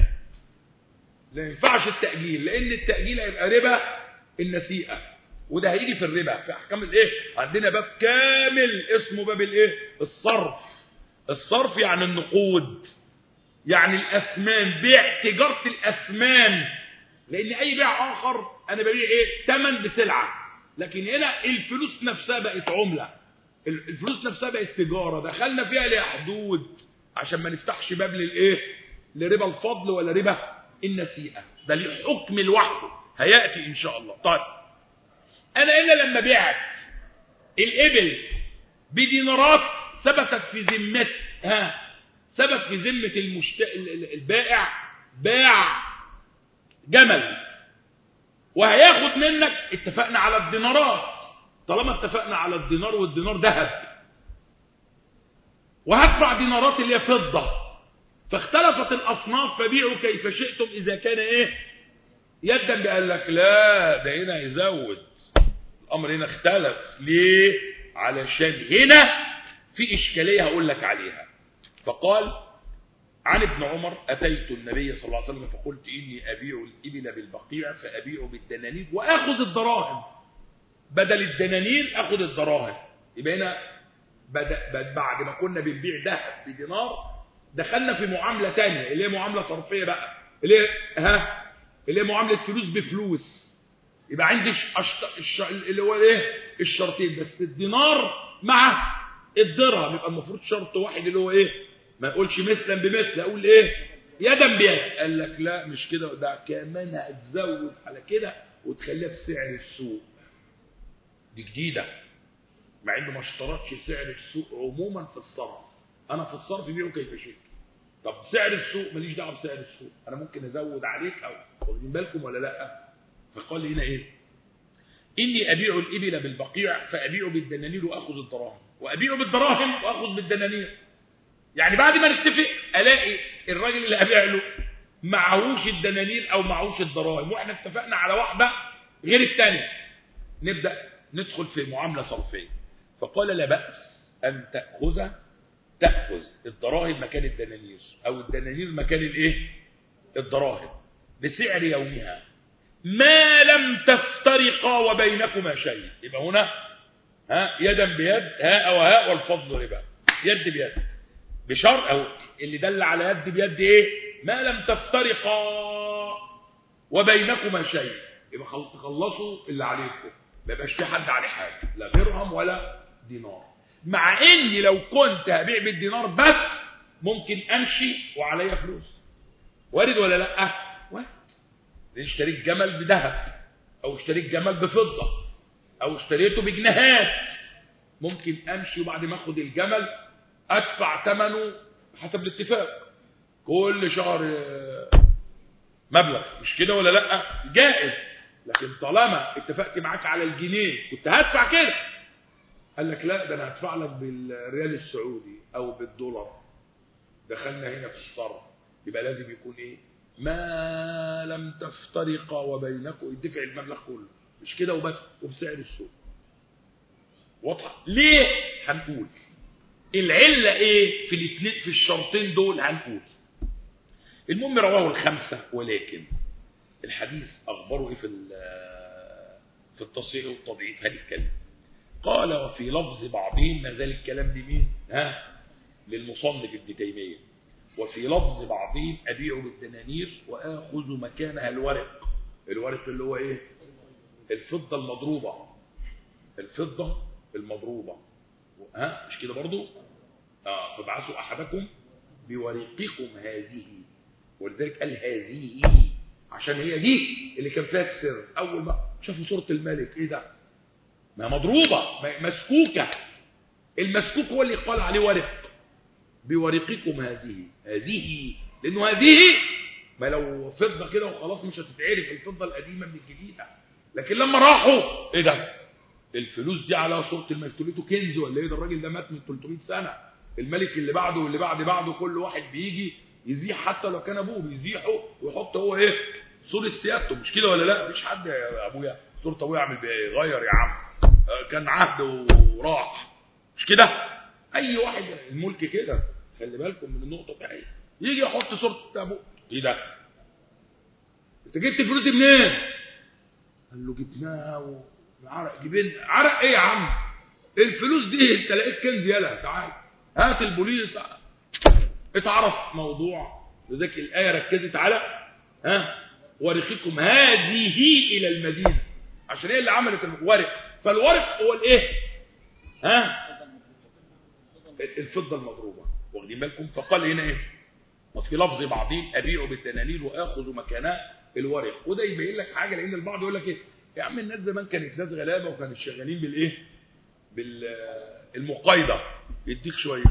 لا ينفعش التأجيل لأن التأجيل هيبقى ربا النسيئة وده هيجي في الربا في أحكام الإيه عندنا باب كامل اسمه باب الإيه الصرف الصرف يعني النقود يعني الأثمان بيع تجارة الأثمان لأن أي بيع آخر أنا ببيع إيه ثمن بسلعة لكن هنا الفلوس نفسها بقت عملة الفلوس نفسها بقت تجارة دخلنا فيها ليها حدود عشان ما نفتحش باب للإيه لربا الفضل ولا ربا النسيئة ده ليه حكم لوحده هيأتي إن شاء الله طيب أنا إلا لما بعت الإبل بدينارات ثبتت في ذمة ها ثبت في ذمة المشت... البائع باع جمل وهياخد منك اتفقنا على الدينارات طالما اتفقنا على الدينار والدينار ذهب وهدفع دينارات اللي هي فضة فاختلفت الأصناف فبيعوا كيف شئتم إذا كان إيه يدا قال لك لا ده هنا يزود الأمر هنا اختلف ليه علشان هنا في إشكالية هقول لك عليها فقال عن ابن عمر أتيت النبي صلى الله عليه وسلم فقلت إني أبيع الإبل بالبقيع فأبيع بالدنانير وأخذ الدراهم بدل الدنانير أخذ الدراهم يبقى هنا بدأ بعد ما كنا بنبيع ذهب بدينار دخلنا في معاملة تانية اللي هي معاملة صرفية بقى اللي هي ها اللي هي معاملة فلوس بفلوس يبقى عندي أشط... الش... اللي هو ايه الشرطين بس الدينار مع الدرهم يبقى المفروض شرط واحد اللي هو ايه ما اقولش مثلا بمثل اقول ايه يدا بيد قال لك لا مش كده ده كمان هتزود على كده وتخليها بسعر السوق دي جديده مع انه ما اشترطش سعر السوق عموما في الصرف انا في الصرف بيعه كيف شئت طب سعر السوق ماليش دعوه بسعر السوق انا ممكن ازود عليك او واخدين بالكم ولا لا فقال لي هنا ايه اني ابيع الابل بالبقيع فابيع بالدنانير واخذ الدراهم وابيع بالدراهم واخذ بالدنانير يعني بعد ما نتفق الاقي الراجل اللي ابيع له معهوش الدنانير او معهوش الدراهم واحنا اتفقنا على واحده غير الثانيه نبدا ندخل في معامله صرفيه فقال لا باس ان تاخذ تاخذ الدراهم مكان الدنانير او الدنانير مكان الايه الدراهم بسعر يومها ما لم تفترقا وبينكما شيء يبقى هنا ها يدا بيد هاء وهاء والفضل ربا يد بيد بشرط او اللي دل على يد بيد ايه ما لم تفترقا وبينكما شيء يبقى تخلصوا اللي عليكم ما يبقاش في حد عليه حاجه لا درهم ولا دينار مع اني لو كنت هبيع بالدينار بس ممكن امشي وعليا فلوس وارد ولا لا وارد اشتريت جمل بذهب او اشتريت جمل بفضه او اشتريته بجنيهات ممكن امشي وبعد ما اخد الجمل ادفع ثمنه حسب الاتفاق كل شهر مبلغ مش كده ولا لا جائز لكن طالما اتفقت معاك على الجنيه كنت هدفع كده قال لك لا ده انا هدفع لك بالريال السعودي او بالدولار دخلنا هنا في الصرف يبقى لازم يكون ايه ما لم تفترقا وبينكم يدفع المبلغ كله مش كده وبس وبسعر السوق واضحه ليه هنقول العله ايه في الاثنين في الشرطين دول هنقول المهم رواه الخمسه ولكن الحديث اخبره ايه في في التصحيح والتضعيف هنتكلم قال وفي لفظ بعضهم ما زال الكلام لمين ها للمصنف ابن تيميه وفي لفظ بعضهم ابيع بالدنانير واخذ مكانها الورق الورق اللي هو ايه الفضه المضروبه الفضه المضروبه ها مش كده برضو اه فابعثوا احدكم بورقكم هذه ولذلك قال هذه عشان هي دي اللي كان فيها السر اول ما شافوا صوره الملك ايه ده ما مضروبه مسكوكه المسكوك هو اللي قال عليه ورق بورقكم هذه هذه لانه هذه ما لو فضه كده وخلاص مش هتتعرف الفضه القديمه من الجديده لكن لما راحوا ايه ده الفلوس دي على صوره الملك تقول كنز ولا ايه ده الراجل ده مات من 300 سنه الملك اللي بعده واللي بعد بعده كل واحد بيجي يزيح حتى لو كان ابوه بيزيحه ويحط هو ايه صوره سيادته مش كده ولا لا مفيش حد يا ابويا صوره ابويا يعمل بيه غير يا عم كان عهد وراح مش كده اي واحد الملك كده خلي بالكم من النقطه دي يجي يحط صوره ابوه ايه ده انت جبت الفلوس دي منين قال له جبناها وعرق جبنا عرق ايه يا عم الفلوس دي انت لقيت كنز يلا تعال هات البوليس اتعرف موضوع لذلك الايه ركزت على ها ورقكم هذه الى المدينه عشان هي اللي عملت الورق فالورق هو الايه ها الفضه المضروبه واخدين بالكم فقال هنا ايه وفي لفظ بعضهم ابيع بالدنانير واخذ مكانها الورق وده يبين لك حاجه لان البعض يقول لك ايه يا عم الناس زمان كانت ناس غلابه وكانوا شغالين بالايه بالمقايضه يديك شويه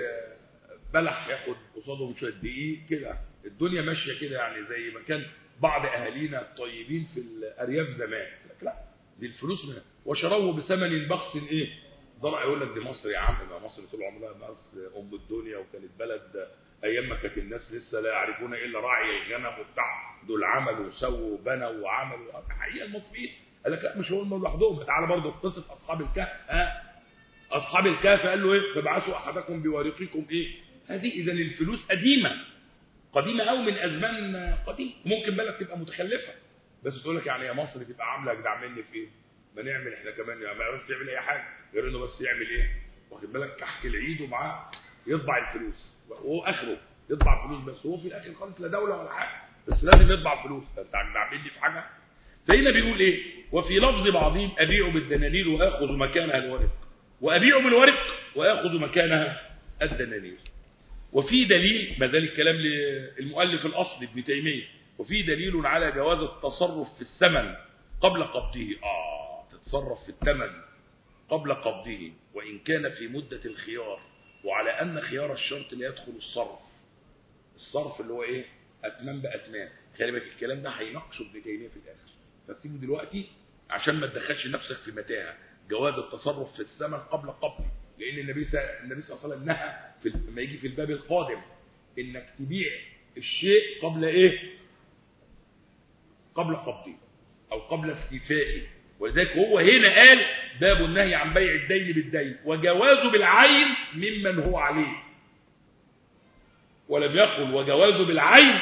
بلح ياخد قصادهم شويه دقيق كده الدنيا ماشيه كده يعني زي ما كان بعض اهالينا الطيبين في الارياف زمان لك لا دي الفلوس منها وشروه بثمن بخس ايه ضرع يقول لك دي مصر يا عم ما مصر طول عمرها مصر ام الدنيا وكانت بلد ايام ما كانت الناس لسه لا يعرفون الا راعي الغنم وبتاع دول عملوا وسووا وبنوا وعملوا حقيقه المصريين قال لك لا مش هم لوحدهم تعالى برضه في قصه اصحاب الكهف ها اصحاب الكهف قال له ايه فابعثوا احدكم بورقكم ايه هذه اذا الفلوس قديمه قديمه قوي من ازمان قديم ممكن بلد تبقى متخلفه بس تقول لك يعني يا مصر تبقى عامله اجدع مني في ايه ما نعمل احنا كمان يعني ما يعرفش يعمل اي حاجه غير انه بس يعمل ايه واخد بالك كحك العيد ومعاه يطبع الفلوس وهو اخره يطبع فلوس بس هو في الاخر خالص لا دوله ولا حاجه بس لازم يطبع فلوس انت اجدع مني في حاجه فهنا بيقول ايه وفي لفظ بعضهم ابيع بالدنانير واخذ مكانها الورق وابيع بالورق واخذ مكانها الدنانير وفي دليل ما زال الكلام للمؤلف الاصلي ابن تيميه وفي دليل على جواز التصرف في الثمن قبل قبضه اه تتصرف في الثمن قبل قبضه وان كان في مده الخيار وعلى ان خيار الشرط لا يدخل الصرف الصرف اللي هو ايه اتمام باتمام خلي بالك الكلام ده هيناقشه ابن تيميه في الاخر فتسيبه دلوقتي عشان ما تدخلش نفسك في متاهه جواز التصرف في الثمن قبل قبضه لان النبي النبي صلى الله عليه وسلم نهى في لما يجي في الباب القادم انك تبيع الشيء قبل ايه قبل قبضه او قبل استيفائه ولذلك هو هنا قال باب النهي عن بيع الدين بالدين وجوازه بالعين ممن هو عليه ولم يقل وجوازه بالعين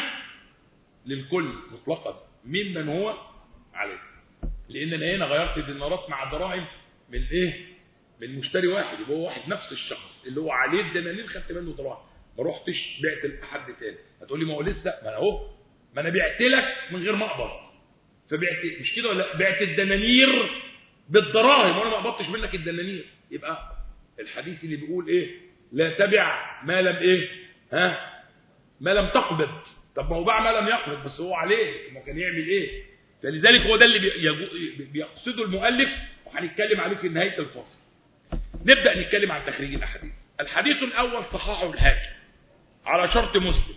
للكل مطلقا ممن هو عليه لان انا هنا غيرت الدينارات مع دراهم من ايه من مشتري واحد يبقى هو واحد نفس الشخص اللي هو عليه الدنانير خدت منه دراهم ما رحتش بعت لحد تاني هتقول لي ما هو لسه ما انا اهو ما انا بعت لك من غير ما اقبض فبعت مش كده ولا بعت الدنانير بالدراهم وانا ما قبضتش منك الدنانير يبقى الحديث اللي بيقول ايه لا تبع ما لم ايه ها ما لم تقبض طب ما هو باع ما لم يقبض بس هو عليه ما كان يعمل ايه فلذلك هو ده اللي بيجو- بيقصده المؤلف وهنتكلم عليه في نهايه الفصل نبدا نتكلم عن تخريج الاحاديث الحديث الاول صححه الحاكم على شرط مسلم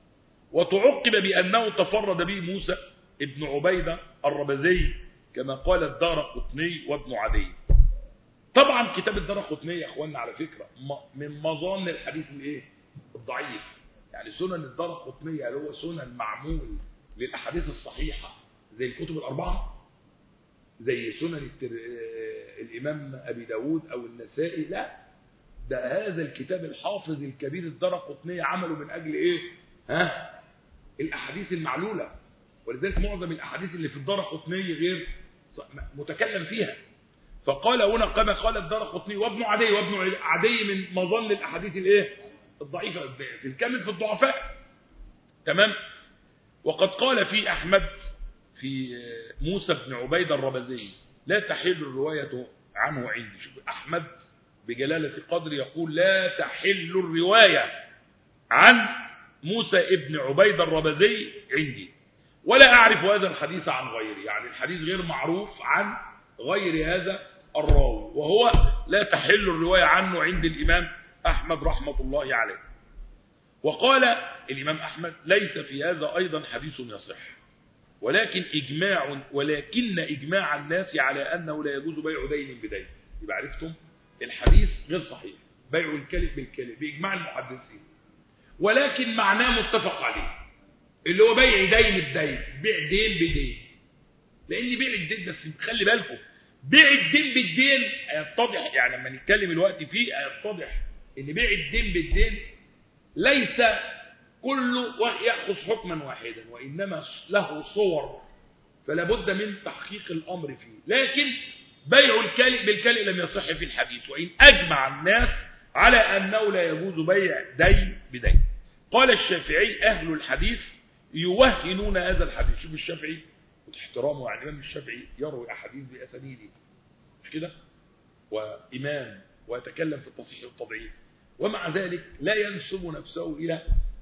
وتعقب بانه تفرد به موسى ابن عبيده الربزي كما قال الدار قطني وابن عدي طبعا كتاب الدار قطني يا اخواننا على فكره م- من مظان الحديث الايه الضعيف يعني سنن الدار قطنية اللي هو سنن معمول للاحاديث الصحيحه زي الكتب الاربعه زي سنن التر... آه، الامام ابي داود او النسائي لا ده هذا الكتاب الحافظ الكبير الدار قطنية عمله من اجل ايه ها الاحاديث المعلوله ولذلك معظم الاحاديث اللي في الدار قطنية غير ص- متكلم فيها فقال هنا كما قال الدار قطني وابن عدي وابن عدي من مظن الاحاديث الايه الضعيفه في الكامل في الضعفاء تمام وقد قال في احمد في موسى بن عبيده الربزي لا تحل الروايه عنه عندي شوف احمد بجلاله قدر يقول لا تحل الروايه عن موسى ابن عبيده الربزي عندي ولا اعرف هذا الحديث عن غيري يعني الحديث غير معروف عن غير هذا الراوي وهو لا تحل الروايه عنه عند الامام احمد رحمه الله عليه وقال الامام احمد ليس في هذا ايضا حديث يصح ولكن اجماع ولكن اجماع الناس على انه لا يجوز بيع دين بدين يبقى عرفتم الحديث غير صحيح بيع الكلب بالكلب باجماع المحدثين ولكن معناه متفق عليه اللي هو بيع دين بدين بيع دين بدين لان بيع الدين بس خلي بالكم بيع الدين بالدين هيتضح يعني لما نتكلم الوقت فيه هيتضح ان بيع الدين بالدين ليس كله ياخذ حكما واحدا وانما له صور فلا بد من تحقيق الامر فيه لكن بيع الكلب بالكلب لم يصح في الحديث وان اجمع الناس على انه لا يجوز بيع دين بدين قال الشافعي اهل الحديث يوهنون هذا الحديث شوف الشافعي واحترامه يعني الامام الشافعي يروي احاديث باسانيده مش كده وامام ويتكلم في التصحيح والتضعيف ومع ذلك لا ينسب نفسه الى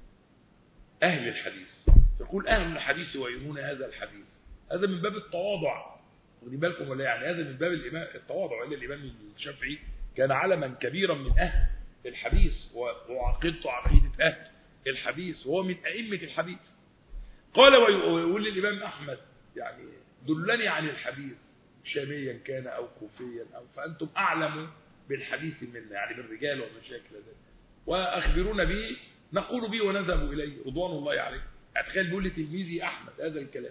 اهل الحديث يقول اهل الحديث يوهنون هذا الحديث هذا من باب التواضع واخدين بالكم ولا يعني هذا من باب الامام التواضع الا الامام الشافعي كان علما كبيرا من اهل الحديث وعقيدته عقيده اهل الحديث وهو من ائمه الحديث قال ويقول للامام احمد يعني دلني عن الحديث شاميا كان او كوفيا او فانتم اعلم بالحديث منا يعني بالرجال ومشاكل ذلك واخبرونا به نقول به ونذهب اليه رضوان الله عليه اتخيل بيقول لتلميذي احمد هذا الكلام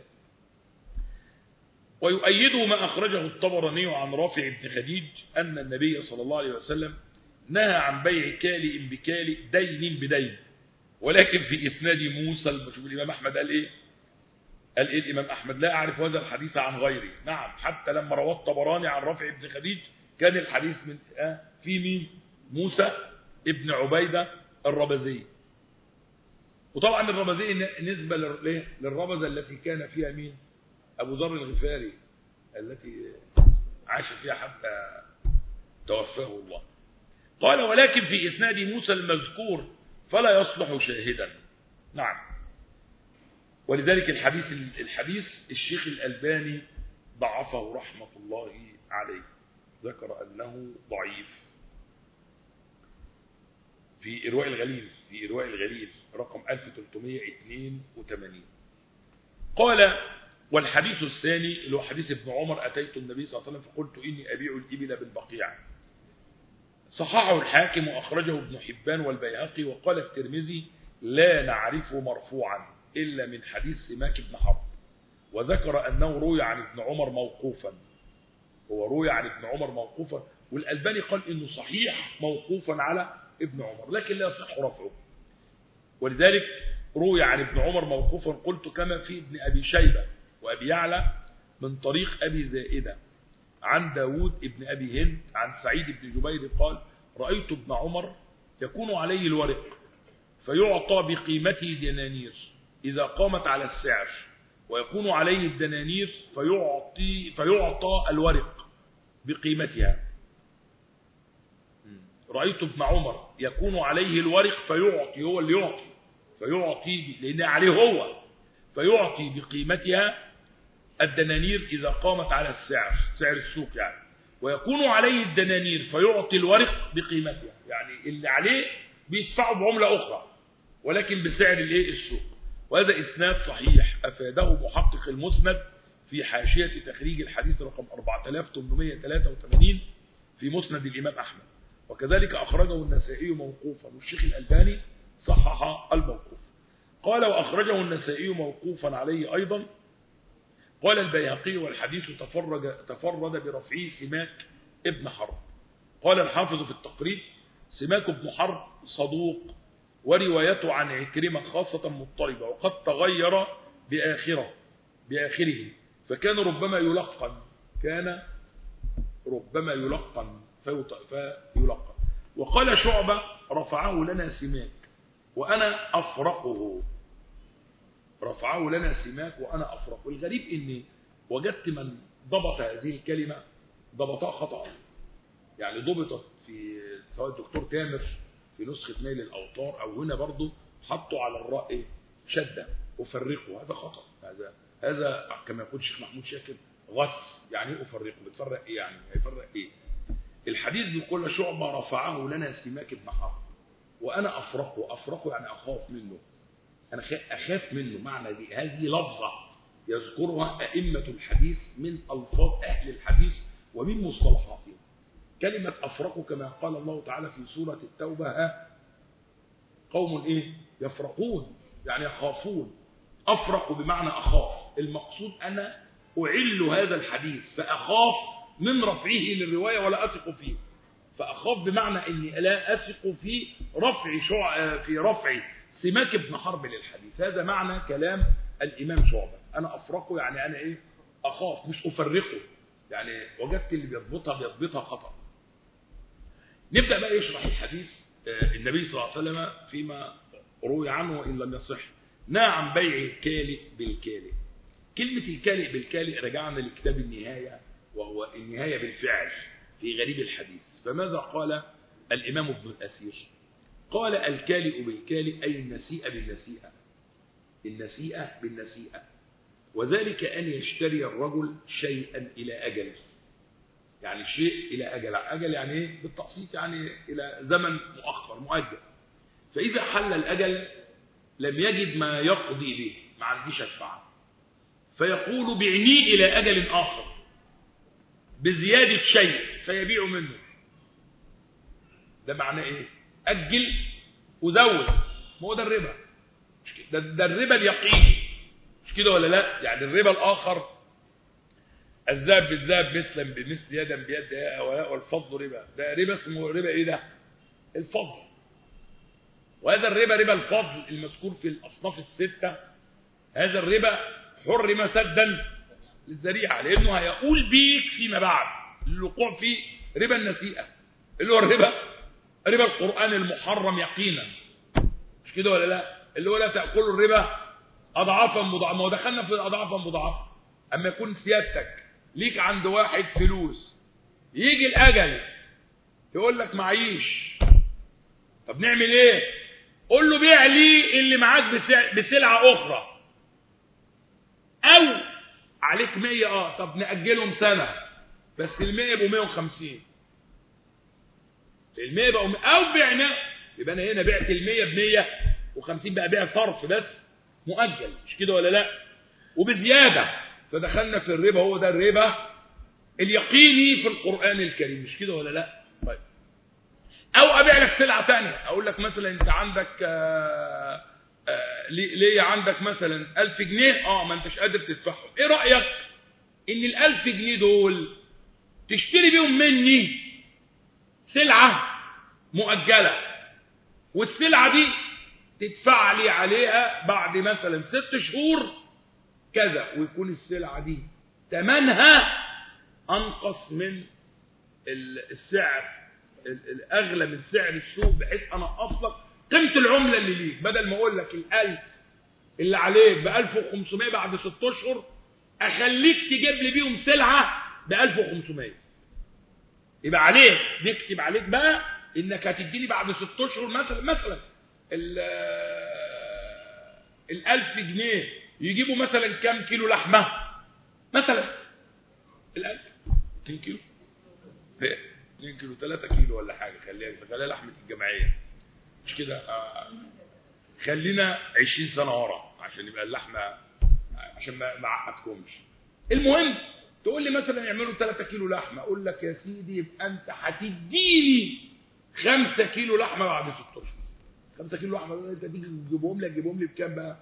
ويؤيده ما اخرجه الطبراني عن رافع بن خديج ان النبي صلى الله عليه وسلم نهى عن بيع كالئ بكالئ دين بدين ولكن في اسناد موسى شوف الامام احمد قال ايه قال ايه الامام احمد لا اعرف هذا الحديث عن غيري نعم حتى لما رواه الطبراني عن رافع بن خديج كان الحديث من آه في مين موسى ابن عبيده الربزي وطبعا الربزي نسبه للربزه التي كان فيها مين ابو ذر الغفاري التي عاش فيها حتى توفاه الله قال ولكن في اسناد موسى المذكور فلا يصلح شاهدا نعم ولذلك الحديث الحديث الشيخ الألباني ضعفه رحمة الله عليه ذكر أنه ضعيف في إرواء الغليل في إرواء الغليل رقم 1382 قال والحديث الثاني اللي هو حديث ابن عمر أتيت النبي صلى الله عليه وسلم فقلت إني أبيع الإبل بالبقيع صححه الحاكم وأخرجه ابن حبان والبيهقي وقال الترمذي لا نعرفه مرفوعا إلا من حديث سماك بن حرب وذكر أنه روي عن ابن عمر موقوفا هو روي عن ابن عمر موقوفا والألباني قال إنه صحيح موقوفا على ابن عمر لكن لا يصح رفعه ولذلك روي عن ابن عمر موقوفا قلت كما في ابن أبي شيبة وأبي يعلى من طريق أبي زائدة عن داود ابن أبي هند عن سعيد بن جبير قال رأيت ابن عمر يكون عليه الورق فيعطى بقيمته دنانير إذا قامت على السعر ويكون عليه الدنانير فيعطي فيعطى الورق بقيمتها رأيت ابن عمر يكون عليه الورق فيعطي هو اللي يعطي فيعطي لأن عليه هو فيعطي بقيمتها الدنانير إذا قامت على السعر سعر السوق يعني ويكون عليه الدنانير فيعطي الورق بقيمتها يعني اللي عليه بيدفعه بعملة أخرى ولكن بسعر الايه السوق وهذا إسناد صحيح أفاده محقق المسند في حاشية تخريج الحديث رقم 4883 في مسند الإمام أحمد وكذلك أخرجه النسائي موقوفا والشيخ الألباني صحح الموقوف قال وأخرجه النسائي موقوفا عليه أيضا قال البيهقي والحديث تفرج تفرد برفعه سماك ابن حرب قال الحافظ في التقريب سماك ابن حرب صدوق وروايته عن عكرمة خاصة مضطربة وقد تغير بآخرة بآخره فكان ربما يلقن كان ربما يلقن فيلقن وقال شعبة رفعه لنا سماك وأنا أفرقه رفعه لنا سماك وأنا أفرقه الغريب إني وجدت من ضبط هذه الكلمة ضبطها خطأ يعني ضبطت في سواء الدكتور تامر في نسخة نيل الأوطار أو هنا برضه حطوا على الرأي شدة وفرقوا هذا خطأ هذا هذا كما يقول الشيخ محمود شاكر غص يعني ايه أفرقه بتفرق إيه يعني هيفرق إيه الحديث بيقول شعبة رفعه لنا سماك بن حرب وأنا أفرقه أفرقه يعني أخاف منه أنا أخاف منه معنى دي هذه لفظة يذكرها أئمة الحديث من ألفاظ أهل الحديث ومن مصطلحاتهم كلمة أفرقوا كما قال الله تعالى في سورة التوبة ها قوم إيه يفرقون يعني يخافون أفرق بمعنى أخاف المقصود أنا أعل هذا الحديث فأخاف من رفعه للرواية ولا أثق فيه فأخاف بمعنى أني لا أثق في رفع شع... في رفع سماك بن حرب للحديث هذا معنى كلام الإمام شعبة أنا أفرقه يعني أنا إيه أخاف مش أفرقه يعني وجدت اللي بيضبطها بيضبطها خطأ نبدأ بقى يشرح الحديث النبي صلى الله عليه وسلم فيما روي عنه وإن لم يصح نهى عن بيع الكالئ بالكالئ كلمة الكالئ بالكالئ رجعنا لكتاب النهاية وهو النهاية بالفعل في غريب الحديث فماذا قال الإمام ابن الأسير قال الكالئ بالكالئ أي النسيئة بالنسيئة النسيئة بالنسيئة وذلك أن يشتري الرجل شيئا إلى أجل يعني شيء إلى أجل أجل يعني إيه بالتقسيط يعني إلى زمن مؤخر مؤجل فإذا حل الأجل لم يجد ما يقضي به ما عنديش أدفعه فيقول بعني إلى أجل آخر بزيادة شيء فيبيع منه ده معناه إيه أجل وزود ما هو ده الربا ده, ده الربا اليقيني مش كده ولا لا يعني الربا الآخر الذهب بالذهب مثلا بمثل يدا بيد والفضل ربا ده ربا اسمه ربا ايه ده الفضل وهذا الربا ربا الفضل المذكور في الأصناف الستة هذا الربا حرم سدا للذريعة لأنه هيقول بيك فيما بعد الوقوع في ربا النسيئة اللي هو الربا ربا القرآن المحرم يقينا مش كده ولا لا اللي هو لا تأكلوا الربا أضعافا مضاعفة ما هو دخلنا في أضعافا مضاعفة أما يكون سيادتك ليك عند واحد فلوس يجي الأجل يقول لك معيش طب نعمل ايه قول له بيع لي اللي معاك بسلعة أخرى أو عليك مية اه طب نأجلهم سنة بس المية يبقوا مية وخمسين المية يبقوا أو بعنا يبقى أنا هنا بعت المية بمية وخمسين بقى بيع صرف بس مؤجل مش كده ولا لا وبزيادة فدخلنا في الربا هو ده الربا اليقيني في القرآن الكريم مش كده ولا لا طيب او ابيع لك سلعه ثانيه اقول لك مثلا انت عندك آه ليه ليه عندك مثلا ألف جنيه اه ما انتش قادر تدفعهم ايه رأيك ان الألف جنيه دول تشتري بيهم مني سلعة مؤجلة والسلعة دي تدفع لي عليها بعد مثلا ست شهور كذا ويكون السلعة دي ثمنها أنقص من السعر الأغلى من سعر السوق بحيث أنا أصلك قيمة العملة اللي ليك بدل ما أقول لك الألف اللي عليك ب 1500 بعد ست أشهر أخليك تجيب لي بيهم سلعة ب 1500 يبقى عليك نكتب عليك بقى إنك هتديني بعد ست أشهر مثلا مثلا ال 1000 جنيه يجيبوا مثلا كام كيلو لحمة مثلا الألف 2 كيلو 2 كيلو 3 كيلو ولا حاجة خليها خليها لحمة الجمعية مش كده آه خلينا 20 سنة ورا عشان يبقى اللحمة عشان ما ما اعقدكمش المهم تقول لي مثلا يعملوا 3 كيلو لحمة اقول لك يا سيدي يبقى انت هتديني 5 كيلو لحمة بعد 6 اشهر 5 كيلو لحمة دول انت تيجي تجيبهم لي تجيبهم لي بكام بقى؟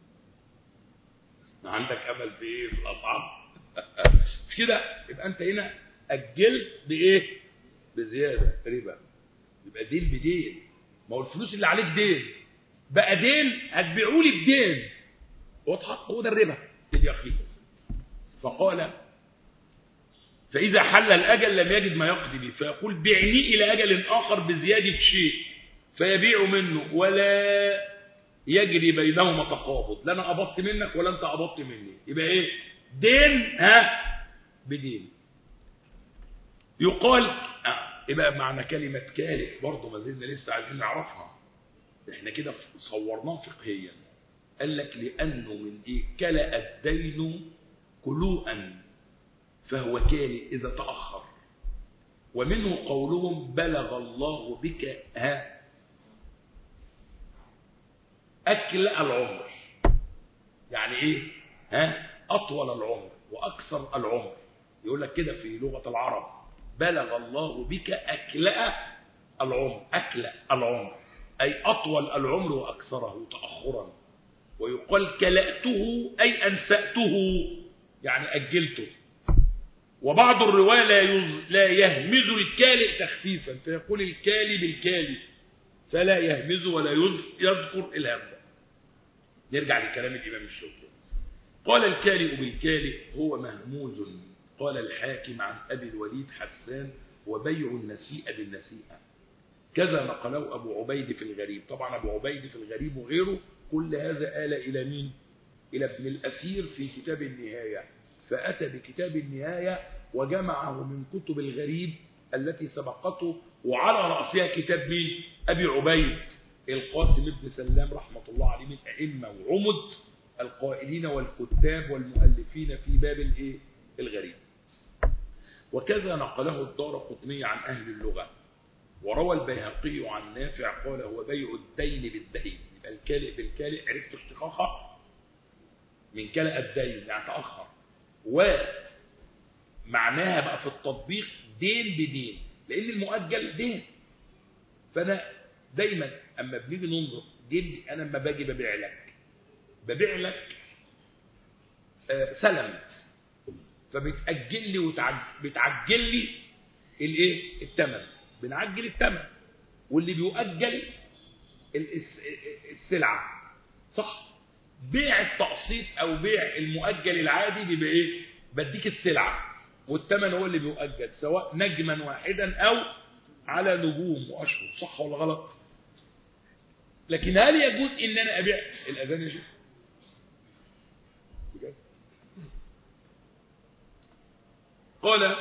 عندك امل في ايه في الاسعار؟ مش كده يبقى انت هنا اجلت بايه؟ بزياده ربا يبقى دين بدين ما هو الفلوس اللي عليك دين بقى دين هتبيعوا لي بدين واضحه هو ده الربا يا اخي فقال فإذا حل الأجل لم يجد ما يقضي به فيقول بعني إلى أجل آخر بزيادة شيء فيبيع منه ولا يجري بينهما تقابض لا أنا قبضت منك ولا أنت قبضت مني يبقى إيه دين ها بدين يقال آه يبقى معنى كلمة كالئ برضه ما زلنا لسه عايزين نعرفها احنا كده صورناه فقهيا قال لك لأنه من إيه كلأ الدين كلوءا فهو كالئ إذا تأخر ومنه قولهم بلغ الله بك ها أكل العمر يعني إيه ها أطول العمر وأكثر العمر يقول لك كده في لغة العرب بلغ الله بك أكلاء العمر أكلاء العمر أي أطول العمر وأكثره تأخرا ويقال كلأته أي أنسأته يعني أجلته وبعض الرواية لا, يز... لا يهمز الكالئ تخفيفا فيقول الكالي بالكالي فلا يهمز ولا يز... يذكر الهمزة نرجع لكلام الإمام الشوكي قال الكالئ بالكالئ هو مهموز قال الحاكم عن أبي الوليد حسان وبيع النسيء بالنسيئة كذا نقله أبو عبيد في الغريب طبعا أبو عبيد في الغريب وغيره كل هذا آل إلى مين إلى ابن الأثير في كتاب النهاية فأتى بكتاب النهاية وجمعه من كتب الغريب التي سبقته وعلى رأسها كتاب مين أبي عبيد القاسم بن سلام رحمة الله عليه من أئمة وعمد القائلين والكتاب والمؤلفين في باب الايه الغريب وكذا نقله الدار قطني عن أهل اللغة وروى البيهقي عن نافع قال هو بيع الدين بالدين يبقى الكالئ بالكالئ عرفت اشتقاقها من كلأ الدين يعني تأخر ومعناها بقى في التطبيق دين بدين لأن المؤجل دين فأنا دايما أما بنيجي ننظر دين أنا لما باجي ببيع لك ببيع لك آه سلم فبتأجل لي وبتعجل لي الايه الثمن بنعجل الثمن واللي بيؤجل السلعة صح بيع التقسيط او بيع المؤجل العادي بيبقى ايه بديك السلعة والثمن هو اللي بيؤجل سواء نجما واحدا او على نجوم واشهر صح ولا غلط لكن هل يجوز ان انا ابيع الاذان يا شيخ قال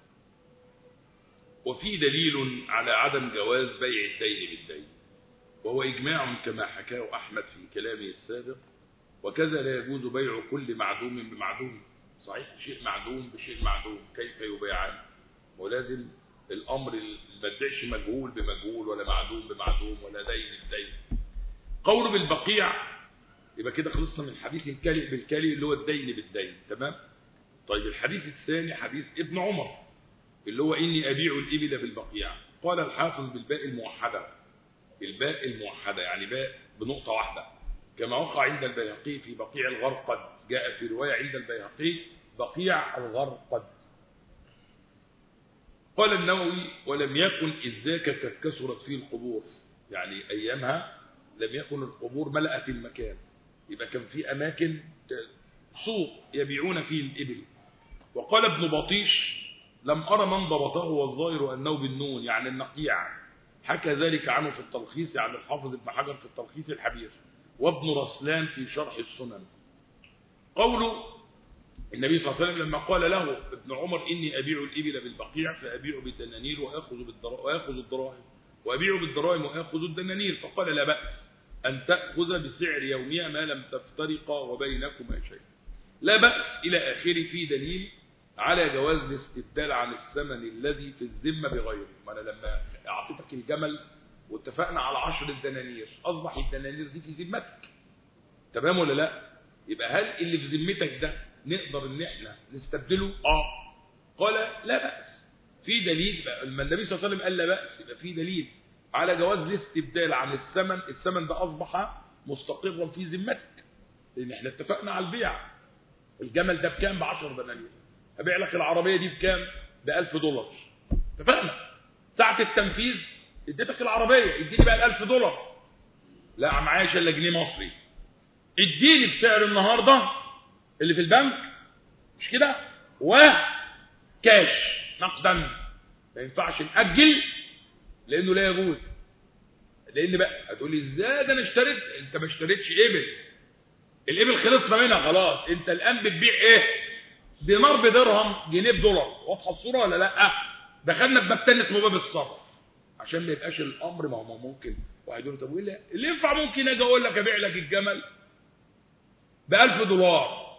وفي دليل على عدم جواز بيع الدين بالدين وهو إجماع كما حكاه أحمد في كلامه السابق وكذا لا يجوز بيع كل معدوم بمعدوم صحيح شيء معدوم بشيء معدوم كيف يبيعان ولازم الأمر ما تبيعش مجهول بمجهول ولا معدوم بمعدوم ولا دين بدين قول بالبقيع يبقى كده خلصنا من حديث الكالئ بالكالئ اللي هو الدين بالدين تمام طيب الحديث الثاني حديث ابن عمر اللي هو إني أبيع الإبل بالبقيع قال الحافظ بالباء الموحدة الباء الموحدة يعني باء بنقطة واحدة كما وقع عند البيهقي في بقيع الغرقد جاء في رواية عند البيهقي بقيع الغرقد قال النووي ولم يكن إذ ذاك قد كثرت فيه القبور يعني أيامها لم يكن القبور ملأت المكان يبقى كان في أماكن سوق يبيعون فيه الإبل وقال ابن بطيش لم أرى من ضبطه والظاهر أنه بالنون يعني النقيع حكى ذلك عنه في التلخيص عن الحافظ ابن حجر في التلخيص الحبير وابن رسلان في شرح السنن قوله النبي صلى الله عليه وسلم لما قال له ابن عمر إني أبيع الإبل بالبقيع فأبيع بالدنانير وأخذ, بالدرا... وأخذ الدراهم وأبيع بالدراهم وأخذ الدنانير فقال لا بأس أن تأخذ بسعر يومها ما لم تفترقا وبينكما شيء لا بأس إلى آخره في دليل على جواز الاستبدال عن الثمن الذي في الذمة بغيره ما أنا لما أعطيتك الجمل واتفقنا على عشر الدنانير أصبح الدنانير دي في ذمتك تمام ولا لا يبقى هل اللي في ذمتك ده نقدر ان احنا نستبدله اه قال لا بأس في دليل بقى لما النبي صلى الله عليه وسلم قال لا بأس يبقى في دليل على جواز الاستبدال عن الثمن الثمن ده أصبح مستقرا في ذمتك لأن احنا اتفقنا على البيع الجمل ده بكام ب 10 دنانير أبيع لك العربية دي بكام ب 1000 دولار اتفقنا ساعة التنفيذ اديتك العربية اديني بقى ال 1000 دولار لا معايا الا جنيه مصري اديني بسعر النهارده اللي في البنك مش كده وكاش نقدا ما ينفعش نأجل لانه لا يجوز لان بقى هتقول لي ازاي ده انا اشتريت انت ما اشتريتش ابل الابل خلصنا منها خلاص انت الان بتبيع ايه دينار بدرهم جنيه بدولار واضحه الصوره ولا لا دخلنا في باب تاني اسمه باب الصرف عشان ما يبقاش الامر ما هو ممكن واحد يقول طب وايه اللي ينفع ممكن اجي اقول لك ابيع لك الجمل ب 1000 دولار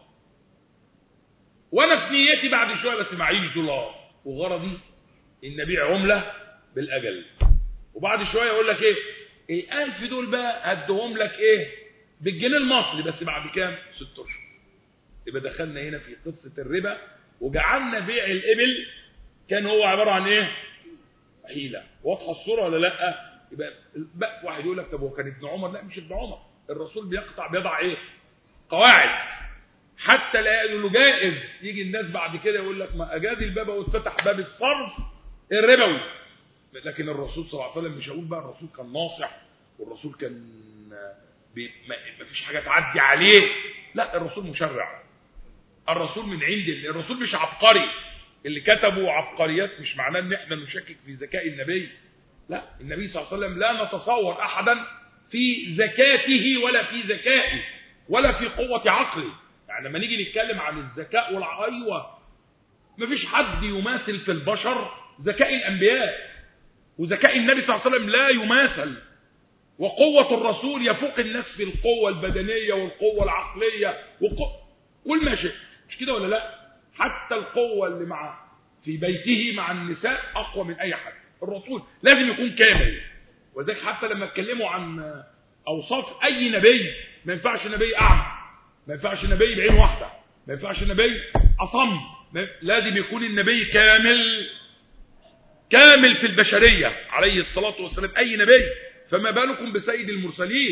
وانا في نيتي بعد شويه بس معيش دولار وغرضي ان ابيع عمله بالاجل وبعد شويه يقول لك ايه ال 1000 دول بقى هديهم لك ايه بالجنيه المصري بس بعد كام 6 اشهر يبقى دخلنا هنا في قصه الربا وجعلنا بيع الابل كان هو عباره عن ايه حيله واضحه الصوره ولا لا يبقى بقى واحد يقول لك طب هو كان ابن عمر لا مش ابن عمر الرسول بيقطع بيضع ايه قواعد حتى لا يقول له جائز يجي الناس بعد كده يقول لك ما اجاز الباب واتفتح باب الصرف الربوي لكن الرسول صلى الله عليه وسلم مش هقول بقى الرسول كان ناصح والرسول كان بي ما فيش حاجه تعدي عليه لا الرسول مشرع الرسول من عند الله الرسول مش عبقري اللي كتبوا عبقريات مش معناه ان احنا نشكك في ذكاء النبي لا النبي صلى الله عليه وسلم لا نتصور احدا في زكاته ولا في ذكائه ولا في قوه عقله يعني لما نيجي نتكلم عن الذكاء والع ايوه مفيش حد يماثل في البشر ذكاء الانبياء وذكاء النبي صلى الله عليه وسلم لا يماثل وقوة الرسول يفوق الناس في القوة البدنية والقوة العقلية وق... كل ما شئت مش كده ولا لا حتى القوة اللي مع في بيته مع النساء أقوى من أي حد الرسول لازم يكون كامل وذلك حتى لما اتكلموا عن أوصاف أي نبي ما ينفعش نبي أعمى ما ينفعش نبي بعين واحدة ما ينفعش نبي أصم لازم يكون النبي كامل كامل في البشرية عليه الصلاة والسلام أي نبي فما بالكم بسيد المرسلين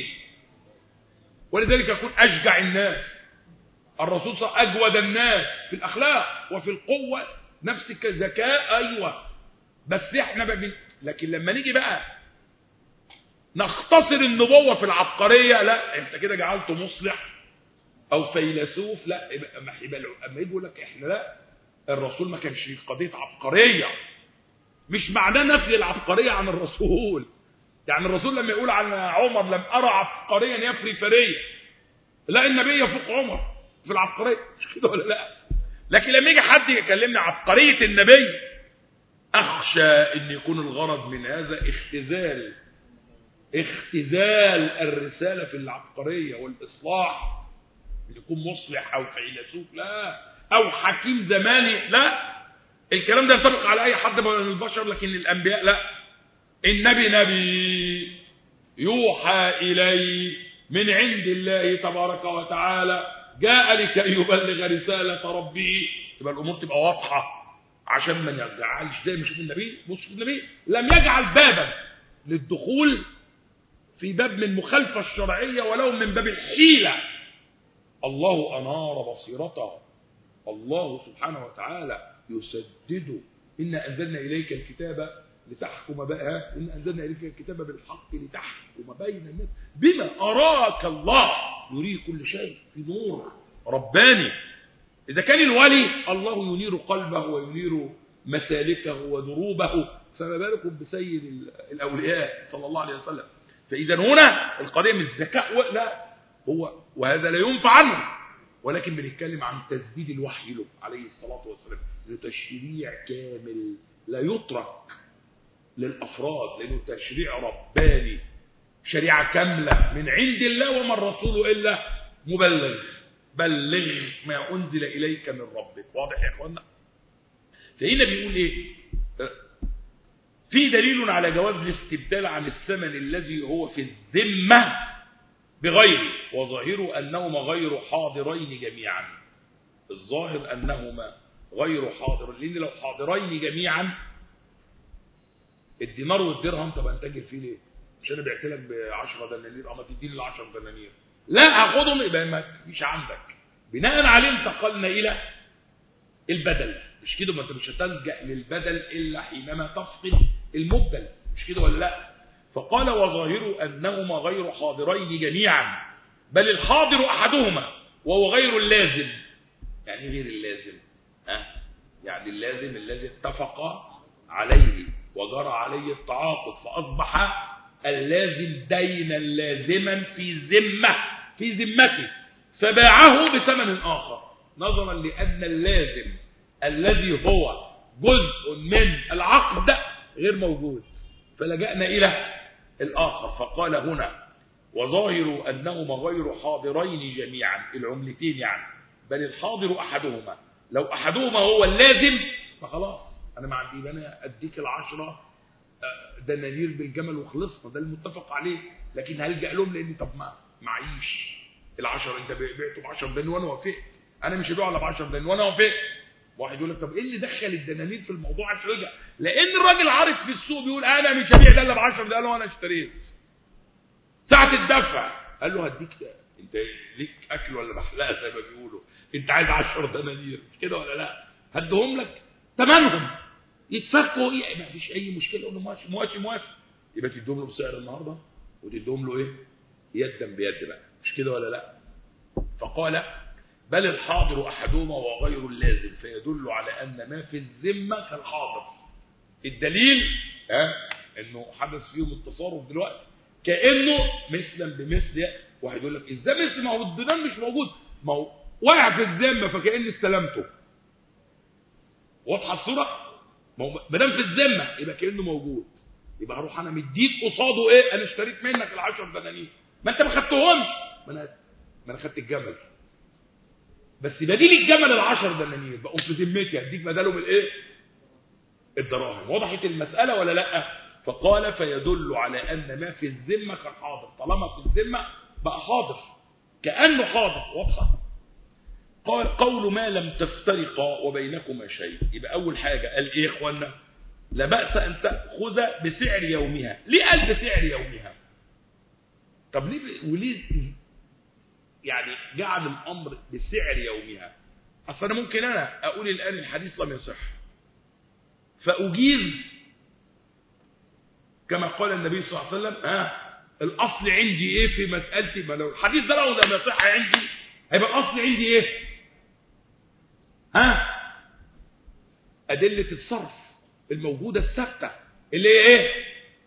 ولذلك يكون أشجع الناس الرسول صلى أجود الناس في الأخلاق وفي القوة نفس الذكاء أيوة بس احنا بقى لكن لما نيجي بقى نختصر النبوة في العبقرية لا انت كده جعلته مصلح او فيلسوف لا يبقى اما يجي يقول لك احنا لا الرسول ما كانش قضيه عبقريه مش معناه نفي العبقريه عن الرسول يعني الرسول لما يقول عن عمر لم ارى عبقريا يفري فريه لا النبي يفوق عمر في العبقريه مش كده ولا لا لكن لما يجي حد يكلمني عبقريه النبي اخشى ان يكون الغرض من هذا اختزال اختزال الرساله في العبقريه والاصلاح يكون مصلح او فيلسوف لا او حكيم زماني لا الكلام ده ينطبق على اي حد من البشر لكن الانبياء لا النبي نبي يوحى اليه من عند الله تبارك وتعالى جاء لكي يبلغ رسالة ربه يبقى الأمور تبقى واضحة عشان ما يجعلش زي ما شوف النبي بص النبي لم يجعل بابا للدخول في باب من مخالفة الشرعية ولو من باب الحيلة الله أنار بصيرته الله سبحانه وتعالى يسدد إنا أنزلنا إليك الكتاب لتحكم بقى إن أنزلنا إليك الكتاب بالحق لتحكم بين الناس بما أراك الله يريه كل شيء في نور رباني إذا كان الولي الله ينير قلبه وينير مسالكه ودروبه فما بالكم بسيد الأولياء صلى الله عليه وسلم فإذا هنا القضية مش ذكاء لا هو وهذا لا ينفع عنه ولكن بنتكلم عن تسديد الوحي له عليه الصلاة والسلام انه تشريع كامل لا يترك للأفراد لأنه تشريع رباني شريعة كاملة من عند الله وما الرسول إلا مبلغ بلغ ما أنزل إليك من ربك واضح يا أخوانا فهنا بيقول إيه في دليل على جواز الاستبدال عن الثمن الذي هو في الذمة بغيره وظاهره أنهما غير حاضرين جميعا الظاهر أنهما غير حاضر لأن لو حاضرين جميعا الدينار والدرهم طب انتجر فيه ليه مش انا بعت لك ب 10 دنانير اما تديني ال 10 دنانير لا هاخدهم يبقى ما فيش عندك بناء عليه انتقلنا الى البدل مش كده ما انت مش هتلجا للبدل الا حينما تفقد المبدل مش كده ولا لا فقال وظاهر انهما غير حاضرين جميعا بل الحاضر احدهما وهو غير اللازم يعني غير اللازم ها يعني اللازم الذي اتفق عليه وجرى عليه التعاقد فأصبح اللازم دينا لازما في ذمة في ذمته فباعه بثمن آخر نظرا لأن اللازم الذي هو جزء من العقد غير موجود فلجأنا إلى الآخر فقال هنا وظاهر أنهما غير حاضرين جميعا العملتين يعني بل الحاضر أحدهما لو أحدهما هو اللازم فخلاص انا ما عندي انا اديك العشرة دنانير بالجمل وخلصنا ده المتفق عليه لكن هلجأ لهم لان طب ما معيش العشرة انت بعته ب 10 دنانير وانا وافقت انا مش هبيعه الا ب 10 دنانير وانا وافقت واحد يقول لك طب ايه اللي دخل الدنانير في الموضوع عشان رجع لان الراجل عارف في السوق بيقول انا مش هبيع ده الا ب 10 ده وانا اشتريت ساعه الدفع قال له هديك ده انت ليك اكل ولا محلقه زي ما بيقولوا انت عايز 10 دنانير مش كده ولا لا هديهم لك ثمنهم يتفكوا ايه ما فيش اي مشكله انه ماشي موافق موافق يبقى تديهم له بسعر النهارده وتديهم له ايه يدا بيد بقى مش كده ولا لا فقال بل الحاضر احدهما وغير اللازم فيدل على ان ما في الذمه كالحاضر الدليل ها انه حدث فيهم التصرف دلوقتي كانه مثلا بمثل واحد يقول لك ازاي مثل ما هو الدينار مش موجود ما هو واقع في الذمه فكاني استلمته واضحه الصوره ما دام في الذمه يبقى كانه موجود يبقى هروح انا مديك قصاده ايه انا اشتريت منك ال10 دنانير ما انت ما خدتهمش ما انا ما انا خدت الجمل بس بديل الجمل ال10 دنانير بقوا في ذمتي هديك بدلهم الايه الدراهم وضحت المساله ولا لا فقال فيدل على ان ما في الذمه كالحاضر طالما في الذمه بقى حاضر كانه حاضر واضحه قال قول ما لم تفترقا وبينكما شيء يبقى أول حاجة قال إيه يا إخوانا لا بأس أن تأخذ بسعر يومها ليه قال بسعر يومها طب ليه وليه يعني جعل الأمر بسعر يومها أصل أنا ممكن أنا أقول الآن الحديث لم يصح فأجيز كما قال النبي صلى الله عليه وسلم ها الأصل عندي إيه في مسألتي ما لو الحديث ده لو لم يصح عندي هيبقى الأصل عندي إيه ها أدلة الصرف الموجودة الثابتة اللي هي ايه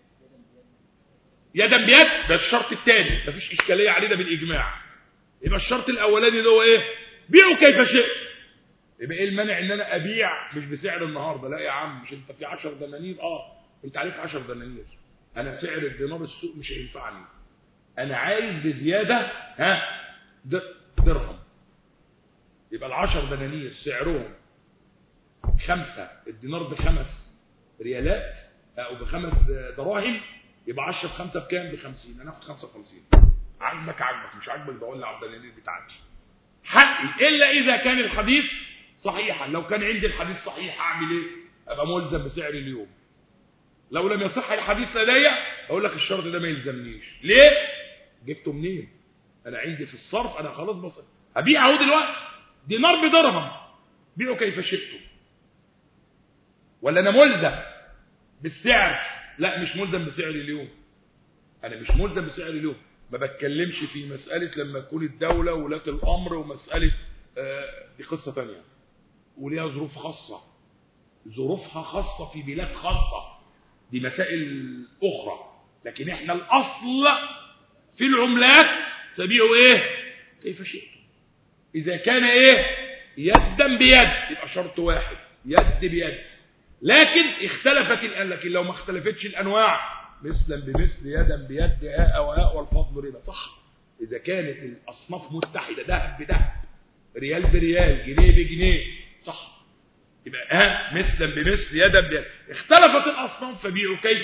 يدا بيد ده الشرط الثاني مفيش إشكالية عليه ده بالإجماع يبقى الشرط الأولاني اللي هو ايه بيعوا كيف شئت يبقى ايه المانع ان انا ابيع مش بسعر النهارده لا يا عم مش انت في 10 دنانير اه انت عليك 10 دنانير انا سعر الدينار السوق مش هينفعني انا عايز بزياده ها درهم يبقى العشر دنانير سعرهم خمسة الدينار بخمس ريالات أو بخمس دراهم يبقى عشرة بخمسة بكام بخمسين أنا أخد خمسة وخمسين عجبك عجبك مش عجبك بقول لي على الدنانير بتاعتي حقي إلا إذا كان الحديث صحيحا لو كان عندي الحديث صحيح أعمل إيه أبقى ملزم بسعر اليوم لو لم يصح الحديث لدي اقول لك الشرط ده ما يلزمنيش ليه جبته منين انا عندي في الصرف انا خلاص بص ابيع اهو دلوقتي دينار بدرهم بيعه كيف شئتم ولا انا ملزم بالسعر لا مش ملزم بسعر اليوم انا مش ملزم بسعر اليوم ما بتكلمش في مسألة لما تكون الدولة ولاة الأمر ومسألة آه دي قصة ثانية وليها ظروف خاصة ظروفها خاصة في بلاد خاصة دي مسائل أخرى لكن احنا الأصل في العملات تبيعوا ايه كيف شئتم إذا كان ايه يدا بيد يبقى شرط واحد يد بيد لكن اختلفت الآن لكن لو ما اختلفتش الأنواع مثلا بمثل يدا بيد هاء وهاء والفضل ربا صح إذا كانت الأصناف متحدة ذهب بذهب ريال بريال جنيه بجنيه صح يبقى ها مثلا بمثل يدا بيد اختلفت الأصناف فبيعوا كيف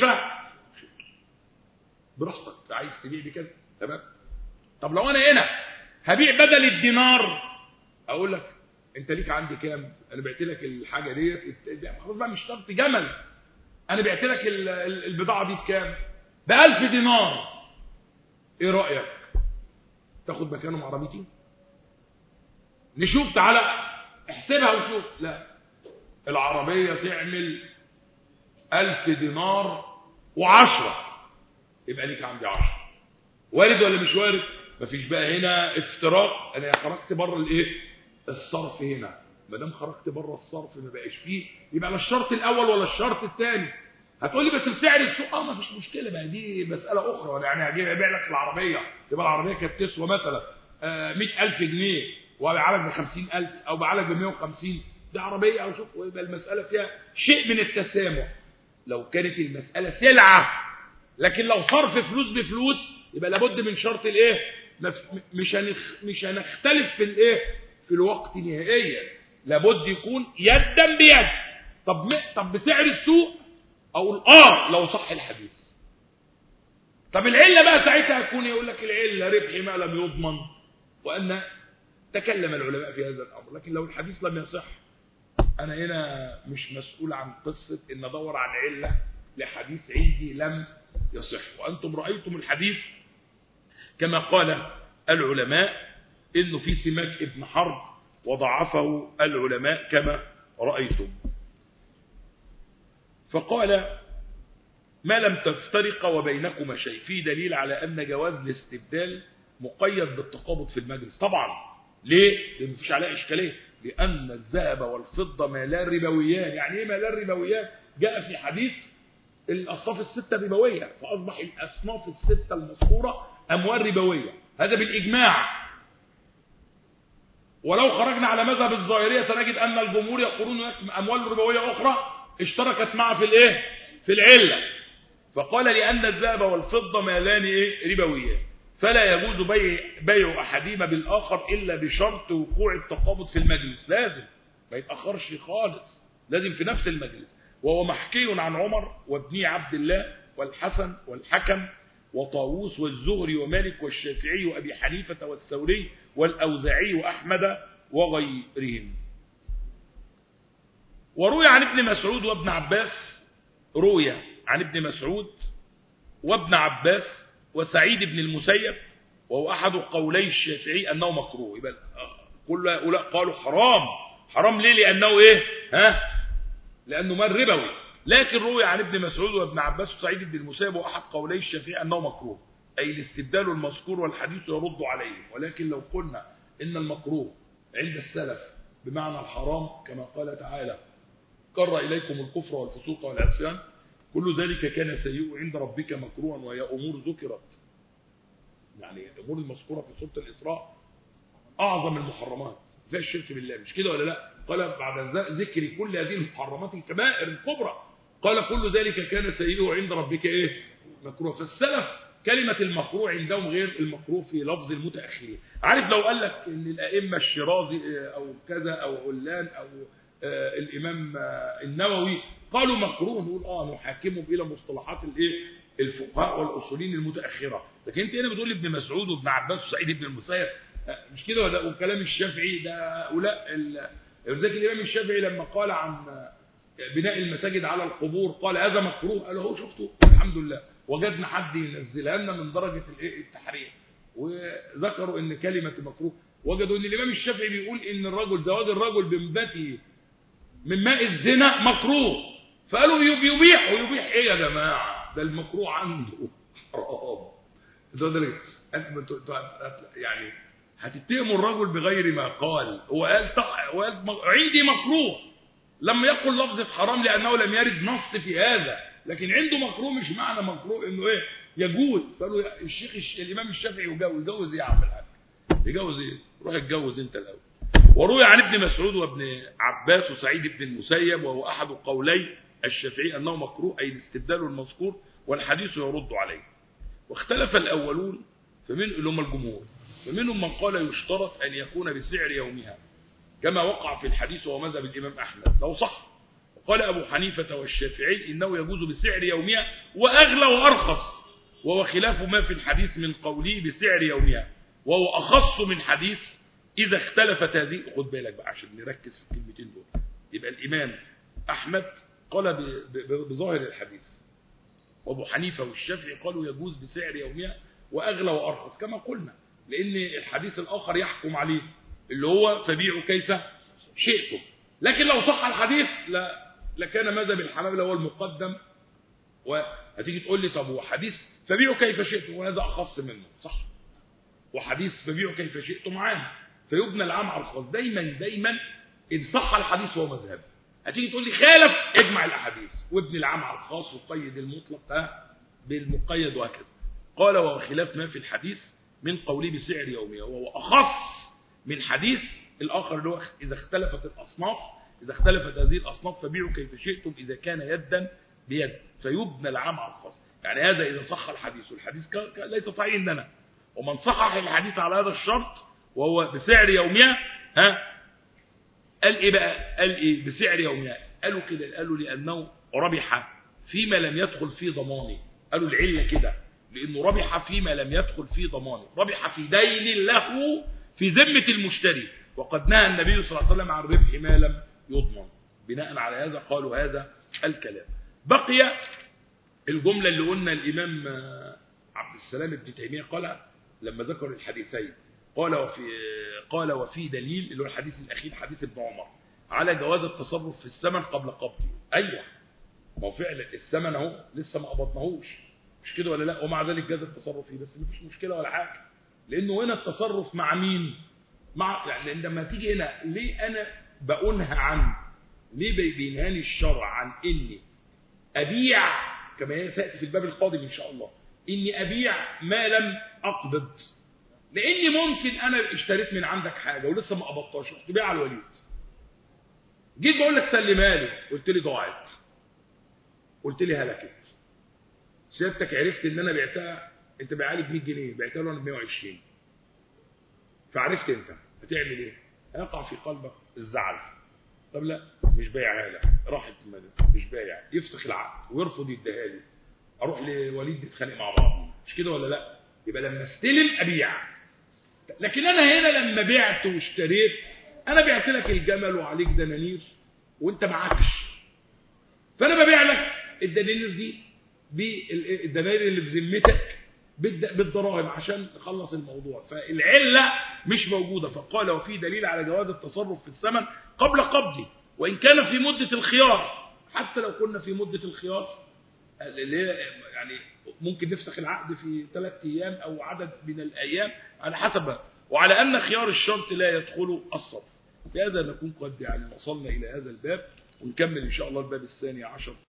براحتك عايز تبيع بكذا تمام طب لو أنا هنا هبيع بدل الدينار أقول لك انت ليك عندي كام انا بعت لك الحاجه ديت خلاص بقى مش شرط جمل انا بعت لك البضاعه دي بكام ب 1000 دينار ايه رايك تاخد مكانهم عربيتي نشوف تعالى احسبها وشوف لا العربيه تعمل 1000 دينار وعشرة يبقى ليك عندي عشرة وارد ولا مش وارد مفيش بقى هنا افتراق انا خرجت بره الايه الصرف هنا ما دام خرجت بره الصرف ما بقاش فيه يبقى لا الشرط الاول ولا الشرط الثاني هتقول لي بس بسعر السوق اه ما فيش مشكله بقى دي مساله اخرى ولا يعني هجيب ابيع لك العربيه يبقى العربيه كانت تسوى مثلا آه 100000 جنيه وابيعها لك ب 50000 او ابيعها لك ب 150 دي عربيه او شوف يبقى المساله فيها شيء من التسامح لو كانت المساله سلعه لكن لو صرف فلوس بفلوس يبقى لابد من شرط الايه مش هنخ... مش هنختلف في الايه في الوقت نهائيا لابد يكون يدا بيد طب م... طب بسعر السوق او اه لو صح الحديث طب العله بقى ساعتها هتكون يقول لك العله ربح ما لم يضمن وان تكلم العلماء في هذا الامر لكن لو الحديث لم يصح انا هنا مش مسؤول عن قصه ان ادور عن عله لحديث عندي لم يصح وانتم رايتم الحديث كما قال العلماء انه في سماك ابن حرب وضعفه العلماء كما رايتم فقال ما لم تفترق وبينكما شيء في دليل على ان جواز الاستبدال مقيد بالتقابض في المجلس طبعا ليه لان مفيش عليه اشكاليه لان الذهب والفضه مالان ربويان يعني ايه مالان ربويان جاء في حديث الاصناف السته ربويه فاصبح الاصناف السته المذكوره اموال ربويه هذا بالاجماع ولو خرجنا على مذهب الظاهريه سنجد ان الجمهور يقولون اموال ربويه اخرى اشتركت معه في الايه في العله فقال لان الذهب والفضه مالان ايه ربويان فلا يجوز بيع بيع احدهما بالاخر الا بشرط وقوع التقابض في المجلس لازم ما يتاخرش خالص لازم في نفس المجلس وهو محكي عن عمر وابن عبد الله والحسن والحكم وطاووس والزهري ومالك والشافعي وأبي حنيفة والثوري والأوزاعي وأحمد وغيرهم وروي عن ابن مسعود وابن عباس روي عن ابن مسعود وابن عباس وسعيد بن المسيب وهو أحد قولي الشافعي أنه مكروه يبقى كل هؤلاء قالوا حرام حرام ليه لأنه إيه ها لأنه مال ربوي لكن روي عن ابن مسعود وابن عباس وسعيد بن المسيب واحد قولي الشافعي انه مكروه اي الاستبدال المذكور والحديث يرد عليه ولكن لو قلنا ان المكروه عند السلف بمعنى الحرام كما قال تعالى كر اليكم الكفر والفسوق والعصيان كل ذلك كان سيئ عند ربك مكروها وهي امور ذكرت يعني الامور المذكوره في سوره الاسراء اعظم المحرمات زي الشرك بالله مش كده ولا لا قال بعد ذكر كل هذه المحرمات الكبائر الكبرى قال كل ذلك كان سيئه عند ربك ايه مكروه فالسلف كلمة المكروه عندهم غير المكروه في لفظ المتأخرين عارف لو قال لك ان الأئمة الشرازي او كذا او علان او آه الإمام آه النووي قالوا مكروه نقول اه نحاكمهم إلى مصطلحات الايه الفقهاء والأصولين المتأخرة لكن انت هنا بتقول ابن مسعود وابن عباس وسعيد بن المسيب آه مش كده ولا وكلام الشافعي ده هؤلاء ولذلك الإمام الشافعي لما قال عن بناء المساجد على القبور قال هذا مكروه قال هو شفتوا الحمد لله وجدنا حد ينزلها لنا من درجه الايه التحريم وذكروا ان كلمه مكروه وجدوا ان الامام الشافعي بيقول ان الرجل زواج الرجل بمبته من ماء الزنا مكروه فقالوا يبيح ويبيح ايه يا جماعه ده المكروه عنده حرام ده ده ليه؟ انت بت- بت- يعني هتتهموا الرجل بغير ما قال هو قال طح- هو قال م- عندي مكروه لم يقل لفظة حرام لأنه لم يرد نص في هذا لكن عنده مكروه مش معنى مكروه انه ايه يجوز قالوا يا- الشيخ الش- الامام الشافعي يجوز يجوز ايه يا عم الحاج يجوز ايه روح اتجوز انت الاول وروي عن ابن مسعود وابن عباس وسعيد بن المسيب وهو احد قولي الشافعي انه مكروه اي الاستبدال المذكور والحديث يرد عليه واختلف الاولون فمن اللي هم الجمهور فمنهم من قال يشترط ان يكون بسعر يومها كما وقع في الحديث وهو مذهب الامام احمد لو صح وقال ابو حنيفه والشافعي انه يجوز بسعر يومها واغلى وارخص وهو خلاف ما في الحديث من قوله بسعر يومها وهو اخص من حديث اذا اختلفت هذه خد بالك بقى عشان نركز في الكلمتين دول يبقى الامام احمد قال ب- ب- بظاهر الحديث وابو حنيفه والشافعي قالوا يجوز بسعر يومها واغلى وارخص كما قلنا لان الحديث الاخر يحكم عليه اللي هو فبيعوا كيف شئتم لكن لو صح الحديث لا لكان مذهب الحنابلة هو المقدم وهتيجي تقول لي طب هو حديث فبيعوا كيف شئتم وهذا اخص منه صح وحديث فبيعوا كيف شئتم عام فيبنى العام على الخاص دايما دايما ان صح الحديث هو مذهب هتيجي تقول لي خالف اجمع الاحاديث وابن العام على الخاص وقيد المطلق ها بالمقيد وهكذا قال وهو خلاف ما في الحديث من قوله بسعر يومها وهو اخص من حديث الاخر اللي هو اذا اختلفت الاصناف اذا اختلفت هذه الاصناف فبيعوا كيف شئتم اذا كان يدا بيد فيبنى العام على الخاص يعني هذا اذا صح الحديث والحديث ك- ك- ليس صحيح عندنا ومن صحح الحديث على هذا الشرط وهو بسعر يومها ها قال ايه بقى قال ايه بسعر يومها قالوا كده قالوا لانه ربح فيما لم يدخل في ضمانه قالوا العله كده لانه ربح فيما لم يدخل في ضمانه ربح في دين له في ذمه المشتري وقد نهى النبي صلى الله عليه وسلم عن ربح ما لم يضمن بناء على هذا قالوا هذا الكلام بقي الجمله اللي قلنا الامام آه، عبد السلام ابن تيميه قال لما ذكر الحديثين قال وفي قال وفي دليل اللي هو الحديث الاخير حديث ابن عمر على جواز التصرف في الثمن قبل قبضه ايوه ما هو فعلا الثمن اهو لسه ما قبضناهوش مش كده ولا لا ومع ذلك جاز التصرف فيه بس مفيش مشكله ولا حاجه لانه هنا التصرف مع مين مع يعني لأن لما تيجي هنا ليه انا بأنهى عنه ليه بي- بينهاني الشرع عن اني ابيع كما هي سياتي في الباب القادم ان شاء الله اني ابيع ما لم اقبض لاني ممكن انا اشتريت من عندك حاجه ولسه ما قبضتهاش رحت بيع على الوليد جيت بقول لك سلمها لي قلت لي ضاعت قلت لي هلكت سيادتك عرفت ان انا بعتها انت بايعها لي ب 100 جنيه بعتها له انا ب 120 فعرفت انت هتعمل ايه هيقع في قلبك الزعل طب لا مش بايعها لك راحت المال. مش بايع يفسخ العقد ويرفض يديها لي اروح لوليد نتخانق مع بعض مش كده ولا لا يبقى لما استلم ابيع لكن انا هنا لما بعت واشتريت انا بعت لك الجمل وعليك دنانير وانت معكش فانا ببيع لك الدنانير دي بالدنانير اللي في ذمتك بالد- بالدراهم عشان نخلص الموضوع فالعله مش موجوده فقال وفي دليل على جواز التصرف في الثمن قبل قبضه وان كان في مده الخيار حتى لو كنا في مده الخيار اللي هي يعني ممكن نفسخ العقد في ثلاث ايام او عدد من الايام على حسب وعلى ان خيار الشرط لا يدخل الصرف بهذا نكون قد يعني وصلنا الى هذا الباب ونكمل ان شاء الله الباب الثاني عشر